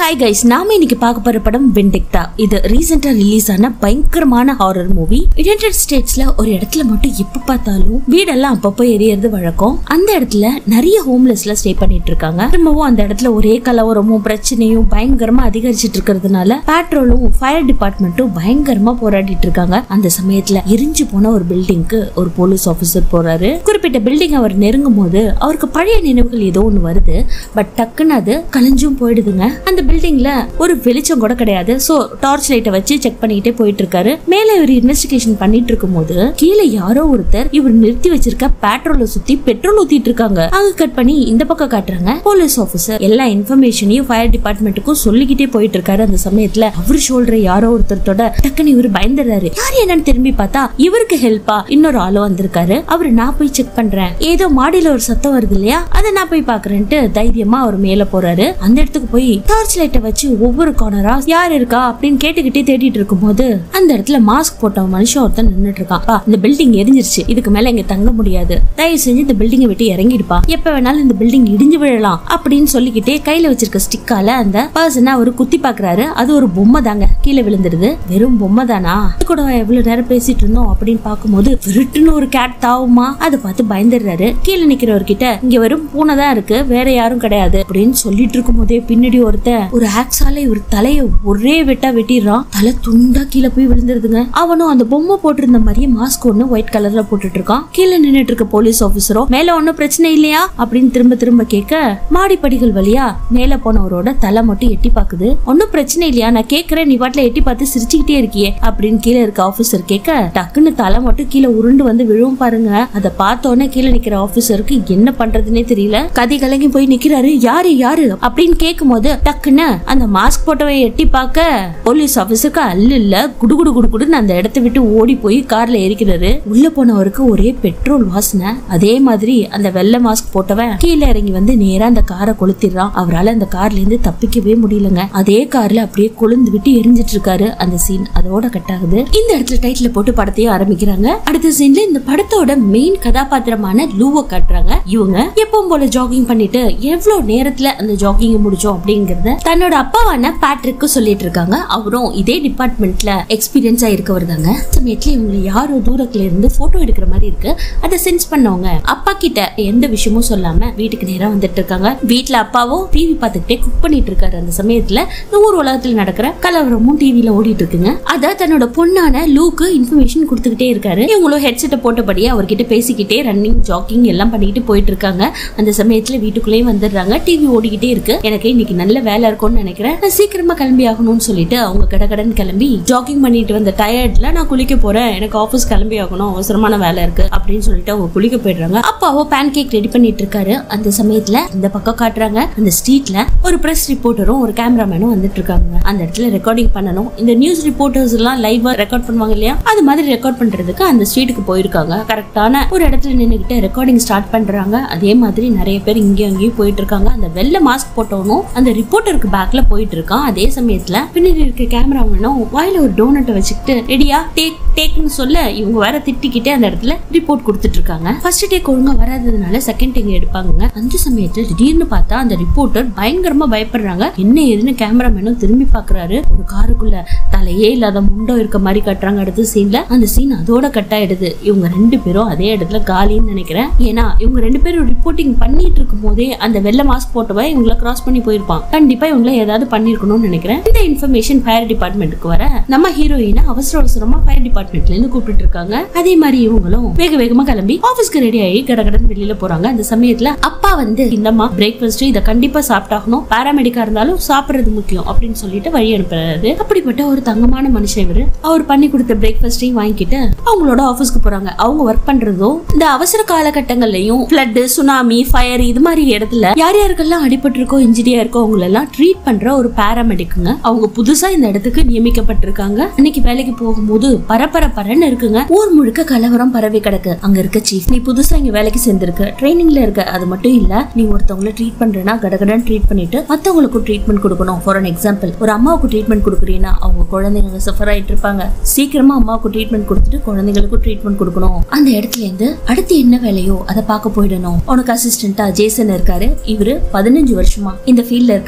hi guys நாம இன்னைக்கு பார்க்க போற படம் வெண்டிக்டா இது ரீசெண்டா ரிலீஸ் ஆன பயங்கரமான ஹாரர் மூவி யுனைடெட் ஸ்டேட்ஸ்ல ஒரு இடத்துல மட்டும் எப்ப பார்த்தாலும் வீடெல்லாம் அப்பப்போ எரியறது வழக்கம் அந்த இடத்துல நிறைய ஹோம்லெஸ்ல ஸ்டே பண்ணிட்டு இருக்காங்க திரும்பவும் அந்த இடத்துல ஒரே கலவரமும் பிரச்சனையும் பயங்கரமா அதிகரிச்சிட்டு இருக்கிறதுனால பேட்ரோலும் ஃபயர் டிபார்ட்மெண்ட்டும் பயங்கரமா போராடிட்டு இருக்காங்க அந்த சமயத்துல எரிஞ்சு போன ஒரு பில்டிங்க்கு ஒரு போலீஸ் ஆபீசர் போறாரு குறிப்பிட்ட பில்டிங் அவர் நெருங்கும் போது அவருக்கு பழைய நினைவுகள் ஏதோ ஒண்ணு வருது பட் டக்குன்னு அது கலைஞ்சும் போயிடுதுங்க அந்த பில்டிங்ல ஒரு வெளிச்சம் கூட கிடையாது சோ டார்ச் லைட்டை வச்சு செக் பண்ணிக்கிட்டே போயிட்டு இருக்காரு மேல இவர் இன்வெஸ்டிகேஷன் பண்ணிட்டு இருக்கும்போது கீழே யாரோ ஒருத்தர் இவர் நிறுத்தி வச்சிருக்க பெட்ரோலை சுத்தி பெட்ரோல் ஊத்திட்டு இருக்காங்க அங்க கட் பண்ணி இந்த பக்கம் காட்டுறாங்க போலீஸ் ஆபீசர் எல்லா இன்ஃபர்மேஷனையும் ஃபயர் டிபார்ட்மெண்ட்டுக்கும் சொல்லிக்கிட்டே போயிட்டு இருக்காரு அந்த சமயத்துல அவர் ஷோல்டர் யாரோ ஒருத்தர் டக்குன்னு இவர் பயந்துறாரு யார் என்னன்னு திரும்பி பார்த்தா இவருக்கு ஹெல்ப்பா இன்னொரு ஆளு வந்திருக்காரு அவரு நான் போய் செக் பண்றேன் ஏதோ மாடியில ஒரு சத்தம் வருது இல்லையா அதை நான் போய் பாக்குறேன்ட்டு தைரியமா அவர் மேல போறாரு அந்த இடத்துக்கு போய் டார்ச் லைட்டை வச்சு ஒவ்வொரு கார்னரா யார் இருக்கா அப்படின்னு கேட்டுக்கிட்டே தேடிட்டு இருக்கும்போது அந்த இடத்துல மாஸ்க் போட்ட மனுஷன் ஒருத்தன் நின்னுட்டு இருக்கான் "பா, இந்த பில்டிங் எரிஞ்சிருச்சு இதுக்கு மேல இங்க தங்க முடியாது தயவு செஞ்சு இந்த பில்டிங்கை விட்டு இறங்கிடுப்பா எப்ப வேணாலும் இந்த பில்டிங் இடிஞ்சு விழலாம் அப்படின்னு சொல்லிக்கிட்டே கையில வச்சிருக்க ஸ்டிக்கால அந்த பர்சனை அவரு குத்தி பாக்குறாரு அது ஒரு பொம்மை தாங்க கீழே விழுந்துருது வெறும் பொம்மை தானா இது கூட எவ்வளவு நேரம் பேசிட்டு இருந்தோம் அப்படின்னு பார்க்கும்போது விருட்டுன்னு ஒரு கேட் தாவுமா அதை பார்த்து பயந்துடுறாரு கீழே நிக்கிறவர்கிட்ட இங்க வெறும் பூனை தான் இருக்கு வேற யாரும் கிடையாது அப்படின்னு சொல்லிட்டு இருக்கும் போதே பின்னாடி ஒருத்தன் ஒரு ஆக்ஸால இவர் தலைய ஒரே வெட்டா வெட்டிடுறான் தலை துண்டா கீழே போய் விழுந்துருதுங்க அவனும் அந்த பொம்மை போட்டிருந்த மாதிரியே மாஸ்க் ஒண்ணு ஒயிட் கலர்ல போட்டுட்டு இருக்கான் கீழே நின்னுட்டு இருக்க போலீஸ் ஆபீசரோ மேல ஒன்னும் பிரச்சனை இல்லையா அப்படின்னு திரும்ப திரும்ப கேட்க மாடிப்படிகள் வழியா மேல போனவரோட தலை மட்டும் எட்டி பாக்குது ஒன்னும் பிரச்சனை இல்லையா நான் கேக்குறேன் நீ பாட்டுல எட்டி பார்த்து சிரிச்சுக்கிட்டே இருக்கியே அப்படின்னு கீழே இருக்க ஆபீசர் கேட்க டக்குன்னு தலை மட்டும் கீழே உருண்டு வந்து விழுவும் பாருங்க அதை பார்த்த உடனே கீழே நிக்கிற ஆபீசருக்கு என்ன பண்றதுன்னே தெரியல கதி கலங்கி போய் நிக்கிறாரு யாரு யாரு அப்படின்னு கேட்கும் போது டக்குன்னு அந்த மாஸ்க் போட்டவன் எட்டி பார்க்க போலீஸ் ஆபீசருக்கு அல்ல இல்ல குடுகுடு குடுகுடுன்னு அந்த இடத்தை விட்டு ஓடி போய் கார்ல ஏறிக்கிறாரு உள்ள போனவருக்கு ஒரே பெட்ரோல் வாசனை அதே மாதிரி அந்த வெள்ளை மாஸ்க் போட்டவன் கீழே இறங்கி வந்து நேரா அந்த காரை கொளுத்திடுறான் அவரால அந்த கார்ல இருந்து தப்பிக்கவே முடியலங்க அதே கார்ல அப்படியே கொழுந்து விட்டு எரிஞ்சிட்டு இருக்காரு அந்த சீன் அதோட கட் ஆகுது இந்த இடத்துல டைட்டில் போட்டு படத்தையும் ஆரம்பிக்கிறாங்க அடுத்த சீன்ல இந்த படத்தோட மெயின் கதாபாத்திரமான லூவ காட்டுறாங்க இவங்க எப்பவும் போல ஜாகிங் பண்ணிட்டு எவ்வளவு நேரத்துல அந்த ஜாகிங் முடிச்சோம் அப்படிங்கறத தன்னோட அப்பாவான பேட்ரிக்கு சொல்லிட்டு இருக்காங்க அவரும் இதே டிபார்ட்மெண்ட்ல எக்ஸ்பீரியன்ஸா இருக்கவர் தாங்க சமயத்துல இவங்க யாரோ தூரத்துல இருந்து போட்டோ எடுக்கிற மாதிரி இருக்கு அதை சென்ஸ் பண்ணவங்க அப்பா கிட்ட எந்த விஷயமும் சொல்லாம வீட்டுக்கு நேரா வந்துட்டு இருக்காங்க வீட்ல அப்பாவும் டிவி பார்த்துக்கிட்டே குக் பண்ணிட்டு இருக்காரு அந்த சமயத்துல இந்த ஊர் உலகத்துல நடக்கிற கலவரமும் டிவில ஓடிட்டு இருக்குங்க அத தன்னோட பொண்ணான லூக்கு இன்ஃபர்மேஷன் கொடுத்துக்கிட்டே இருக்காரு இவங்களும் ஹெட்செட்டை போட்டபடியே அவர்கிட்ட பேசிக்கிட்டே ரன்னிங் ஜாக்கிங் எல்லாம் பண்ணிக்கிட்டு போயிட்டு இருக்காங்க அந்த சமயத்துல வீட்டுக்குள்ளேயும் வந்துடுறாங்க டிவி ஓடிக்கிட்டே இருக்கு எனக்கு இன்னைக்கு நல்ல வேலை இருக்கும்னு நினைக்கிறேன் நான் சீக்கிரமா கிளம்பி ஆகணும்னு சொல்லிட்டு அவங்க கடகடன் கிளம்பி ஜாகிங் பண்ணிட்டு வந்த டயர்ட்ல நான் குளிக்க போறேன் எனக்கு ஆபீஸ் கிளம்பி ஆகணும் அவசரமான வேலை இருக்கு அப்படின்னு சொல்லிட்டு அவங்க குளிக்க போயிடுறாங்க அப்பாவோ பேன் கேக் ரெடி பண்ணிட்டு இருக்காரு அந்த சமயத்துல இந்த பக்கம் காட்டுறாங்க அந்த ஸ்ட்ரீட்ல ஒரு பிரஸ் ரிப்போர்ட்டரும் ஒரு கேமராமேனும் வந்துட்டு இருக்காங்க அந்த இடத்துல ரெக்கார்டிங் பண்ணணும் இந்த நியூஸ் ரிப்போர்ட்டர்ஸ் எல்லாம் லைவா ரெக்கார்ட் பண்ணுவாங்க இல்லையா அது மாதிரி ரெக்கார்ட் பண்றதுக்கு அந்த ஸ்ட்ரீட்டுக்கு போயிருக்காங்க கரெக்டான ஒரு இடத்துல நின்னுகிட்டு ரெக்கார்டிங் ஸ்டார்ட் பண்றாங்க அதே மாதிரி நிறைய பேர் இங்கேயும் அங்கேயும் போயிட்டு இருக்காங்க அந்த வெள்ளை மாஸ்க் போட்டவனும் அந்த ரிப்போர்ட்டருக்கு பேக்ல போயிட்டு இருக்கான் அதே சமயத்துல பின்னாடி இருக்க கேமராமேனும் வாயில ஒரு டோனட்டை வச்சுக்கிட்டு ரெடியா டேக் டேக்னு சொல்ல இவங்க வேற திட்டிக்கிட்டே அந்த இடத்துல ரிப்போர்ட் கொடுத்துட்டு இருக்காங்க ஃபர்ஸ்ட் டேக் ஒழுங்கா வராததுனால செகண்ட் டேக் எடுப்பாங்க அந்த சமயத்துல திடீர்னு பார்த்தா அந்த ரிப்போர்ட்டர் பயங்கரமா பயப்படுறாங்க என்ன ஏதுன்னு கேமராமேனும் திரும்பி பாக்குறாரு ஒரு காருக்குள்ள தலையே இல்லாத முண்டம் இருக்க மாதிரி காட்டுறாங்க அடுத்த சீன்ல அந்த சீன் அதோட கட் ஆயிடுது இவங்க ரெண்டு பேரும் அதே இடத்துல காலின்னு நினைக்கிறேன் ஏன்னா இவங்க ரெண்டு பேரும் ரிப்போர்ட்டிங் பண்ணிட்டு இருக்கும் போதே அந்த வெள்ளை மாஸ்க் போட்டவன் இவங்கள கிராஸ் பண்ணி போயிருப்பான் கண்டிப்பா இவங்கள ஏதாவது பண்ணிருக்கணும்னு நினைக்கிறேன் இந்த இன்ஃபர்மேஷன் ஃபயர் டிபார்ட்மெண்ட்டுக்கு வர நம்ம ஹீரோயினை அவசர அவசரமா ஃபயர் டிபார்ட்மெண்ட்ல இருந்து கூப்பிட்டு இருக்காங்க அதே மாதிரி இவங்களும் வேக வேகமா கிளம்பி ஆபீஸ்க்கு ரெடி ஆகி கடகடன் வெளியில போறாங்க அந்த சமயத்துல அப்பா வந்து இந்தம்மா பிரேக்ஃபாஸ்ட் இதை கண்டிப்பா சாப்பிட்டாகணும் பாராமெடிக்கா இருந்தாலும் சாப்பிடுறது முக்கியம் அப்படின்னு சொல்லிட்டு வழி அனுப்புறாரு அப்படிப்பட்ட ஒரு தங்கமான மனுஷன் இவரு அவர் பண்ணி கொடுத்த பிரேக்ஃபாஸ்டையும் வாங்கிக்கிட்டு அவங்களோட ஆபீஸ்க்கு போறாங்க அவங்க ஒர்க் பண்றதும் இந்த அவசர காலகட்டங்கள்லயும் பிளட் சுனாமி ஃபயர் இது மாதிரி இடத்துல யார் யாருக்கெல்லாம் அடிபட்டு இருக்கோ இன்ஜினியா இருக்கோ அவங்கள எல்லாம் ட்ரீட் பண்ற ஒரு பாராமெடிக்குங்க அவங்க புதுசா இந்த இடத்துக்கு நியமிக்கப்பட்டிருக்காங்க இன்னைக்கு வேலைக்கு போகும்போது பரபரப்பரன்னு இருக்குங்க ஊர் முழுக்க கலவரம் பரவி கிடக்கு அங்க இருக்க சீஃப் நீ புதுசா இங்க வேலைக்கு சேர்ந்திருக்க ட்ரைனிங்ல இருக்க அது மட்டும் இல்ல நீ ஒருத்தவங்கள ட்ரீட் பண்றேன்னா கடகடன் ட்ரீட் பண்ணிட்டு மத்தவங்களுக்கும் ட்ரீட்மெண்ட் கொடுக்கணும் ஃபார் அன் எக்ஸாம்பிள் ஒரு அம்மாவுக்கு ட்ரீட்மெண்ட் கொடுக்குறீங்கன்னா அவங்க குழந்தைங்க சஃபர் ஆயிட்டு இருப்பாங்க சீக்கிரமா அம்மாவுக்கு ட்ரீட்மெண்ட் கொடுத்துட்டு குழந்தைங்களுக்கும் ட்ரீட்மெண்ட் கொடுக்கணும் அந்த இடத்துல இருந்து அடுத்து என்ன வேலையோ அதை பார்க்க போயிடணும் உனக்கு அசிஸ்டண்டா ஜேசன் இருக்காரு இவரு பதினஞ்சு வருஷமா இந்த ஃபீல்ட்ல இருக்கிறதுனால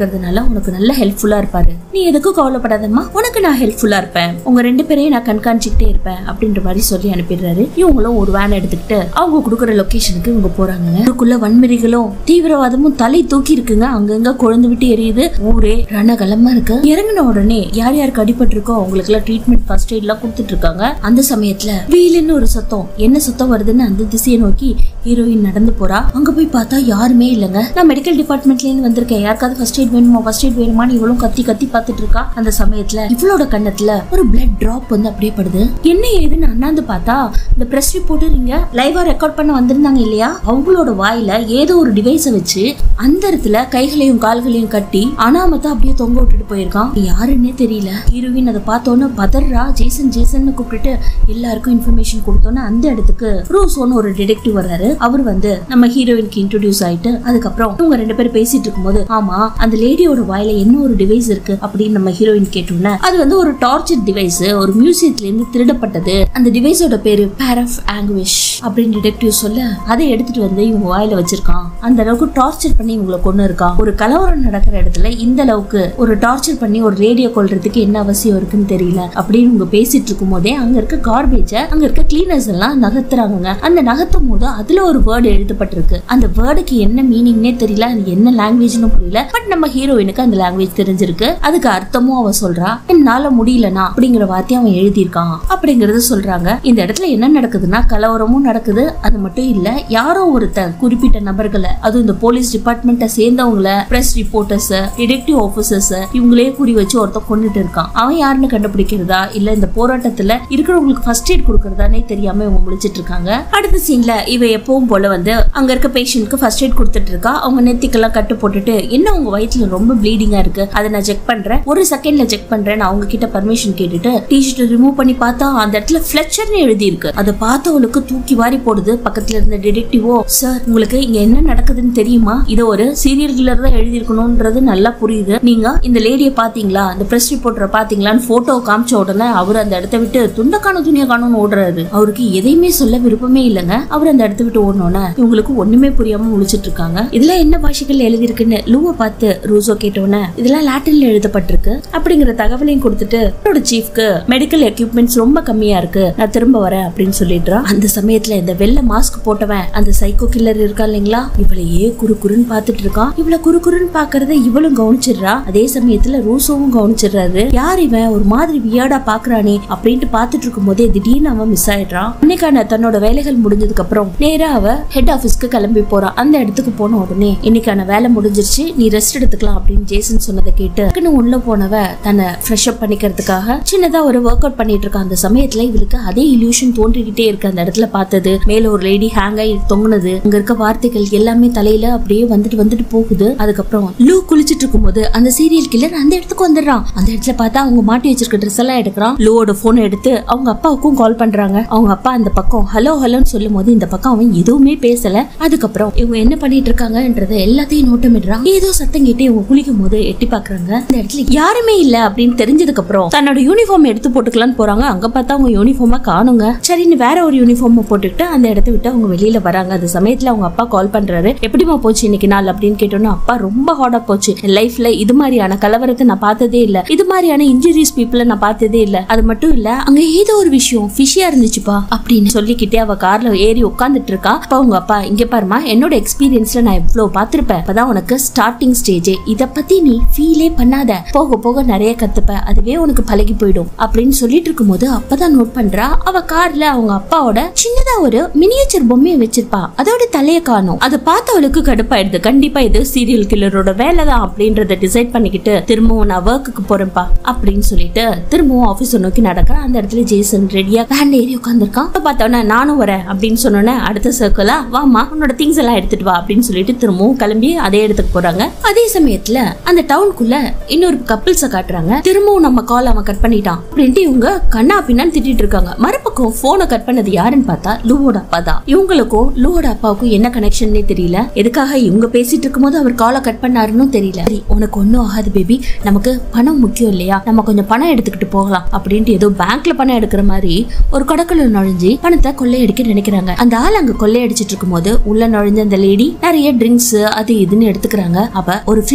உனக்கு நல்ல ஹெல்ப்ஃபுல்லா இருப்பாரு நீ எதுக்கும் கவலைப்படாதம்மா உனக்கு நான் ஹெல்ப்ஃபுல்லா இருப்பேன் உங்க ரெண்டு பேரையும் நான் கண்காணிச்சுக்கிட்டே இருப்பேன் அப்படின்ற மாதிரி சொல்லி அனுப்பிடுறாரு இவங்களும் ஒரு வேன் எடுத்துக்கிட்டு அவங்க கொடுக்குற லொகேஷனுக்கு இவங்க போறாங்க அதுக்குள்ள வன்முறைகளும் தீவிரவாதமும் தலை தூக்கி இருக்குங்க அங்கங்க குழந்து விட்டு எரியுது ஊரே ரணகலமா இருக்கு இறங்கின உடனே யார் யாருக்கு அடிபட்டிருக்கோ அவங்களுக்கு எல்லாம் ட்ரீட்மெண்ட் ஃபர்ஸ்ட் எய்ட் எல்லாம் கொடுத்துட்டு இருக்காங்க அந்த சமயத்துல வீலுன்னு ஒரு சத்தம் என்ன சத்தம் வருதுன்னு அந்த திசையை நோக்கி ஹீரோயின் நடந்து போறா அங்க போய் பார்த்தா யாருமே இல்லைங்க நான் மெடிக்கல் டிபார்ட்மெண்ட்ல இருந்து வந்திருக்கேன் யாருக்காவது ஃபர்ஸ்ட் எய்ட் வேணுமா ஃபர்ஸ்ட் எய்ட் வேணுமான்னு இவளும் கத்தி கத்தி பார்த்துட்டு இருக்கா அந்த சமயத்துல இவளோட கண்ணத்துல ஒரு பிளட் டிராப் வந்து அப்படியே படுது என்ன ஏதுன்னு அண்ணாந்து பார்த்தா இந்த பிரஸ் ரிப்போர்ட்டர் இங்க லைவா ரெக்கார்ட் பண்ண வந்திருந்தாங்க இல்லையா அவங்களோட வாயில ஏதோ ஒரு டிவைஸை வச்சு அந்த இடத்துல கைகளையும் கால்களையும் கட்டி அனாமத்தா அப்படியே தொங்க விட்டுட்டு போயிருக்கான் யாருன்னே தெரியல ஹீரோயின் அதை பார்த்தோன்னு பதர்ரா ஜேசன் ஜேசன் கூப்பிட்டுட்டு எல்லாருக்கும் இன்ஃபர்மேஷன் கொடுத்தோன்னே அந்த இடத்துக்கு ரூசோன்னு ஒரு டிடெக்டிவ் வர்றாரு அவர் வந்து நம்ம ஹீரோயினுக்கு இன்ட்ரோடியூஸ் ஆயிட்டு அதுக்கப்புறம் இவங்க ரெண்டு பேரும் பேசிட்டு இருக்கும்போது ஆமா அந்த லேடியோட வாயில என்ன ஒரு டிவைஸ் இருக்கு அப்படின்னு நம்ம ஹீரோயின் கேட்டோன்னே அது வந்து ஒரு டார்ச்சர் டிவைஸ் ஒரு மியூசியத்துல இருந்து திருடப்பட்டது அந்த டிவைஸோட பேரு பேர் ஆஃப் ஆங்குவிஷ் அப்படின்னு டிடெக்டிவ் சொல்ல அதை எடுத்துட்டு வந்து இவங்க வாயில வச்சிருக்கான் அந்த அளவுக்கு டார்ச்சர் பண்ணி இவங்களை கொண்டு இருக்கான் ஒரு கலவரம் நடக்கிற இடத்துல இந்த அளவுக்கு ஒரு டார்ச்சர் பண்ணி ஒரு ரேடியோ கொள்றதுக்கு என்ன அவசியம் இருக்குன்னு தெரியல அப்படின்னு இவங்க பேசிட்டு இருக்கும் போதே அங்க இருக்க கார்பேஜ அங்க இருக்க கிளீனர்ஸ் எல்லாம் நகர்த்துறாங்க அந்த நகர்த்தும் போது அதுல ஒரு வேர்டு எழுதப்பட்டிருக்கு அந்த வேர்டுக்கு என்ன மீனிங்னே தெரியல அது என்ன லாங்குவேஜ்னு புரியல பட் நம்ம ஹீரோயினுக்கு அந்த லாங்குவேஜ் தெரிஞ்சிருக்கு அதுக்கு அர்த்தமும் அவ சொல்றா என்னால முடியலனா அப்படிங்கிற வார்த்தையை அவன் எழுதியிருக்கான் அப்படிங்கறத சொல்றாங்க இந்த இடத்துல என்ன நடக்குதுன்னா கலவரமும் நடக்குது அது மட்டும் இல்ல யாரோ ஒருத்தன் குறிப்பிட்ட நபர்களை அதுவும் இந்த போலீஸ் டிபார்ட்மெண்ட்டை சேர்ந்தவங்கள பிரஸ் ரிப்போர்ட்டர்ஸ் டிடெக்டிவ் ஆபீசர்ஸ் இவங்களே குறி வச்சு ஒருத்தன் கொண்டுட்டு இருக்கான் அவன் யாருன்னு கண்டுபிடிக்கிறதா இல்ல இந்த போராட்டத்துல இருக்கிறவங்களுக்கு ஃபர்ஸ்ட் எய்ட் கொடுக்கறதானே தெரியாம இவங்க முடிச்சிட்டு இருக்காங்க அடுத்த சீன்ல இவ எப்பவும் போல வந்து அங்க இருக்க பேஷண்ட்க்கு ஃபர்ஸ்ட் எய்ட் கொடுத்துட்டு இருக்கா அவங்க நெத்திக்கெல்லாம் கட்டு போட்டுட்டு என்ன உங்க வயிற்றுல ரொம்ப ப்ளீடிங்கா இருக்கு அதை நான் செக் பண்றேன் ஒரு செகண்ட்ல செக் பண்றேன் அவங்க கிட்ட பர்மிஷன் கேட்டுட்டு டிஷர்ட் ரிமூவ் பண்ணி பார்த்தா அந்த இடத்துல ஃபிளெச்சர்னு எழுதி இருக்கு அதை பார்த்தவளுக்கு தூக்கி வாரி போடுது பக்கத்துல இருந்த டிடெக்டிவோ சார் உங்களுக்கு இங்க என்ன நடக்குதுன்னு தெரியுமா இதை ஒரு சீரியல் கில்லர் தான் எழுதி இருக்கணும்ன்றது நல்லா புரியுது நீங்க இந்த லேடியை பாத்தீங்களா இந்த பிரஸ் ரிப்போர்ட்டரை பாத்தீங்களான்னு போட்டோ காமிச்ச உடனே அவர் அந்த இடத்த விட்டு துண்டக்கான துணியை காணும்னு ஓடுறாரு அவருக்கு எதையுமே சொல்ல விருப்பமே இல்லைங்க அவர் அந்த இடத்த விட்டு ஓடனோன்னே இவங்களுக்கு ஒண்ணுமே புரியாம முழிச்சிட்டு இருக்காங்க இதுல என்ன பாஷைகள் எழுதியிருக்குன்னு லூவை பார்த்து ரூசோ கேட்டோன்னே இதெல்லாம் லாட்டின்ல எழுதப்பட்டிருக்கு அப்படிங்கிற தகவலையும் கொடுத்துட்டு அவரோட சீஃப்க்கு மெடிக்கல் எக்யூப்மெண்ட்ஸ் ரொம்ப கம்மியா இருக்கு நான் திரும்ப வரேன் அப்படின்னு சொல்லிடுறான் அந்த சமயத்துல இந்த வெள்ளை மாஸ்க் போட்டவன் அந்த சைக்கோ கில்லர் இருக்கா இல்லைங்களா இவளையே குறு குறுன்னு பாத்துட்டு இருக்கான் இவள குறு குறுன்னு பாக்குறத இவளும் கவனிச்சிடுறா அதே சமயத்துல ரூசோவும் கவனிச்சிடுறாரு யார் இவன் ஒரு மாதிரி வியர்டா பாக்குறானே அப்படின்ட்டு பாத்துட்டு இருக்கும் போதே திடீர்னு அவன் மிஸ் ஆயிடுறான் இன்னைக்கான தன்னோட வேலைகள் முடிஞ்சதுக்கு அப்புறம் நேரா அவ ஹெட் ஆபீஸ்க்கு கிளம்பி போறான் அந்த இடத்துக்கு போன உடனே இன்னைக்கான வேலை முடிஞ்சிருச்சு நீ ரெஸ்ட் எடுத்துக்கலாம் அப்படின்னு ஜேசன் சொன்னதை கேட்டு டக்குனு உள்ள போனவ தன்னை ஃப்ரெஷ் அப் பண்ணிக்கிறதுக்காக சின்னதா ஒரு ஒர்க் அவுட் பண்ணிட்டு இருக்கா அந்த சமயத்துல இவளுக்கு அதே இல்யூஷன் தோன்றிக்கிட்டே இருக்கு அந்த இடத்துல பார்த்தது மேல ஒரு லேடி ஹேங் ஆகி தொங்குனது அங்க இருக்க வார்த்தைகள் எல்லாமே தலையில அப்படியே வந்துட்டு வந்துட்டு போகுது அதுக்கப்புறம் லூ குளிச்சிட்டு இருக்கும்போது அந்த சீரியல் கில்லர் அந்த இடத்துக்கு வந்துடுறான் அந்த இடத்துல பார்த்தா அவங்க மாட்டி வச்சிருக்க ட்ரெஸ் எல்லாம் எடுக்கிறான் லூவோட போன் எடுத்து அவங்க அப்பாவுக்கும் கால் பண்றாங்க அவங்க அப்பா அந்த பக்கம் ஹலோ ஹலோன்னு சொல்லும் போது இந்த பக்கம் அவன் எதுவுமே பேசல அதுக்கப்புறம் இவங்க என்ன பண்ணிட்டு இருக்காங்கன்றத எல்லாத்தையும் நோட்டமிடுறான் ஏதோ சத்தம் கேட்டு இவங்க குளிக்கும் போது எட்டி பாக்குறாங்க இந்த இடத்துல யாருமே இல்ல அப்படின்னு தெரிஞ்சதுக்கு அப்புறம் தன்னோட யூனிஃபார்ம் எடுத்து போட்டுக்கலாம்னு போறாங்க அங்க பார்த்தா அவங்க யூனிஃபார்மா காணுங்க சரின்னு வேற ஒரு யூனிஃபார்ம் போட்டுக்கிட்டு அந்த இடத்த விட்டு அவங்க வெளியில வராங்க அந்த சமயத்துல அவங்க அப்பா கால் பண்றாரு எப்படிமா போச்சு இன்னைக்கு நாள் அப்படின்னு கேட்டோன்னா அப்பா ரொம்ப ஹார்டா போச்சு லைஃப்ல இது மாதிரியான கலவரத்தை நான் பார்த்ததே இல்ல இது மாதிரியான இன்ஜுரிஸ் பீப்புள நான் பார்த்ததே இல்ல அது மட்டும் இல்ல அங்க ஏதோ ஒரு விஷயம் ஃபிஷியா இருந்துச்சுப்பா அப்படின்னு சொல்லிக்கிட்டே அவ கார்ல ஏறி உட்காந்துட்டு இருக்கா அப்ப அவங்க அப்பா இங்க பாருமா என்னோட எக்ஸ்பீரியன்ஸ்ல நான் எவ்வளவு பார்த்திருப்பேன் அப்பதான் உனக்கு ஸ்டார்டிங் ஸ்டேஜ் இத பத்தி நீ ஃபீலே பண்ணாத போக போக நிறைய கத்துப்ப அதுவே உனக்கு பழகி போயிடும் அப்படின்னு சொல்லிட்டு இருக்கும்போது அப்பதான் நோட் பண்றா அவ கார்ல அவங்க அப்பாவோட சின்னதா ஒரு மினியேச்சர் பொம்மையை வச்சிருப்பா அதோட தலைய காணும் அதை பார்த்தவளுக்கு கடுப்பாயிடுது கண்டிப்பா இது சீரியல் கில்லரோட வேலை தான் அப்படின்றத டிசைட் பண்ணிக்கிட்டு திரும்பவும் நான் ஒர்க்குக்கு போறேன்ப்பா அப்படின்னு சொல்லிட்டு திரும்பவும் ஆபீஸ் நோக்கி நடக்கிறேன் அந்த இடத்துல ஜேசன் ரெடியா வேன்ல ஏறி உட்காந்துருக்கான் பார்த்தோன்னே நானும் வரேன் அப்படின்னு சொன்னோன்னே அடுத்த சர்க்கிளா வாமா உன்னோட திங்ஸ் எல்லாம் எடுத்துட்டு வா அப்படின்னு சொல்லிட்டு திரும்பவும் கிளம்பி அதே இடத்துக்கு போறாங்க அதே சமயத்துல அந்த டவுனுக்குள்ள இன்னொரு கப்பிள்ஸ காட்டுறாங்க திரும்பவும் நம்ம கால் அவன் கட் பண்ணிட்டான் அப்படின்ட்டு இவங்க கண்ணா பின்னான்னு திட்டிட்டு இருக்காங்க மறுபக்கம் போனை கட் பண்ணது யாருன்னு பார்த்தா லூவோட அப்பா தான் இவங்களுக்கும் லூவோட அப்பாவுக்கும் என்ன கனெக்ஷன்னே தெரியல எதுக்காக இவங்க பேசிட்டு இருக்கும்போது அவர் காலை கட் பண்ணாருன்னு தெரியல சரி உனக்கு ஒன்னும் ஆகாது பேபி நமக்கு பணம் முக்கியம் இல்லையா நம்ம கொஞ்சம் பணம் எடுத்துக்கிட்டு போகலாம் அப்படின்ட்டு ஏதோ பேங்க்ல பணம் எடுக்கிற மாதிரி ஒரு கடக்குள்ள நுழைஞ்சு பணத்தை கொள்ளையடிக்க நினைக்கிறாங்க அந்த ஆள் அங்க கொள்ளையடிச்சிட்டு இருக்கும்போது உள்ள நுழைஞ்ச அந்த லேடி நிறைய ட்ரிங்க்ஸ் அது இதுன்னு எடுத்துக்கிறாங்க அப்ப ஒரு ஃப்ரீசர்ல இருந்து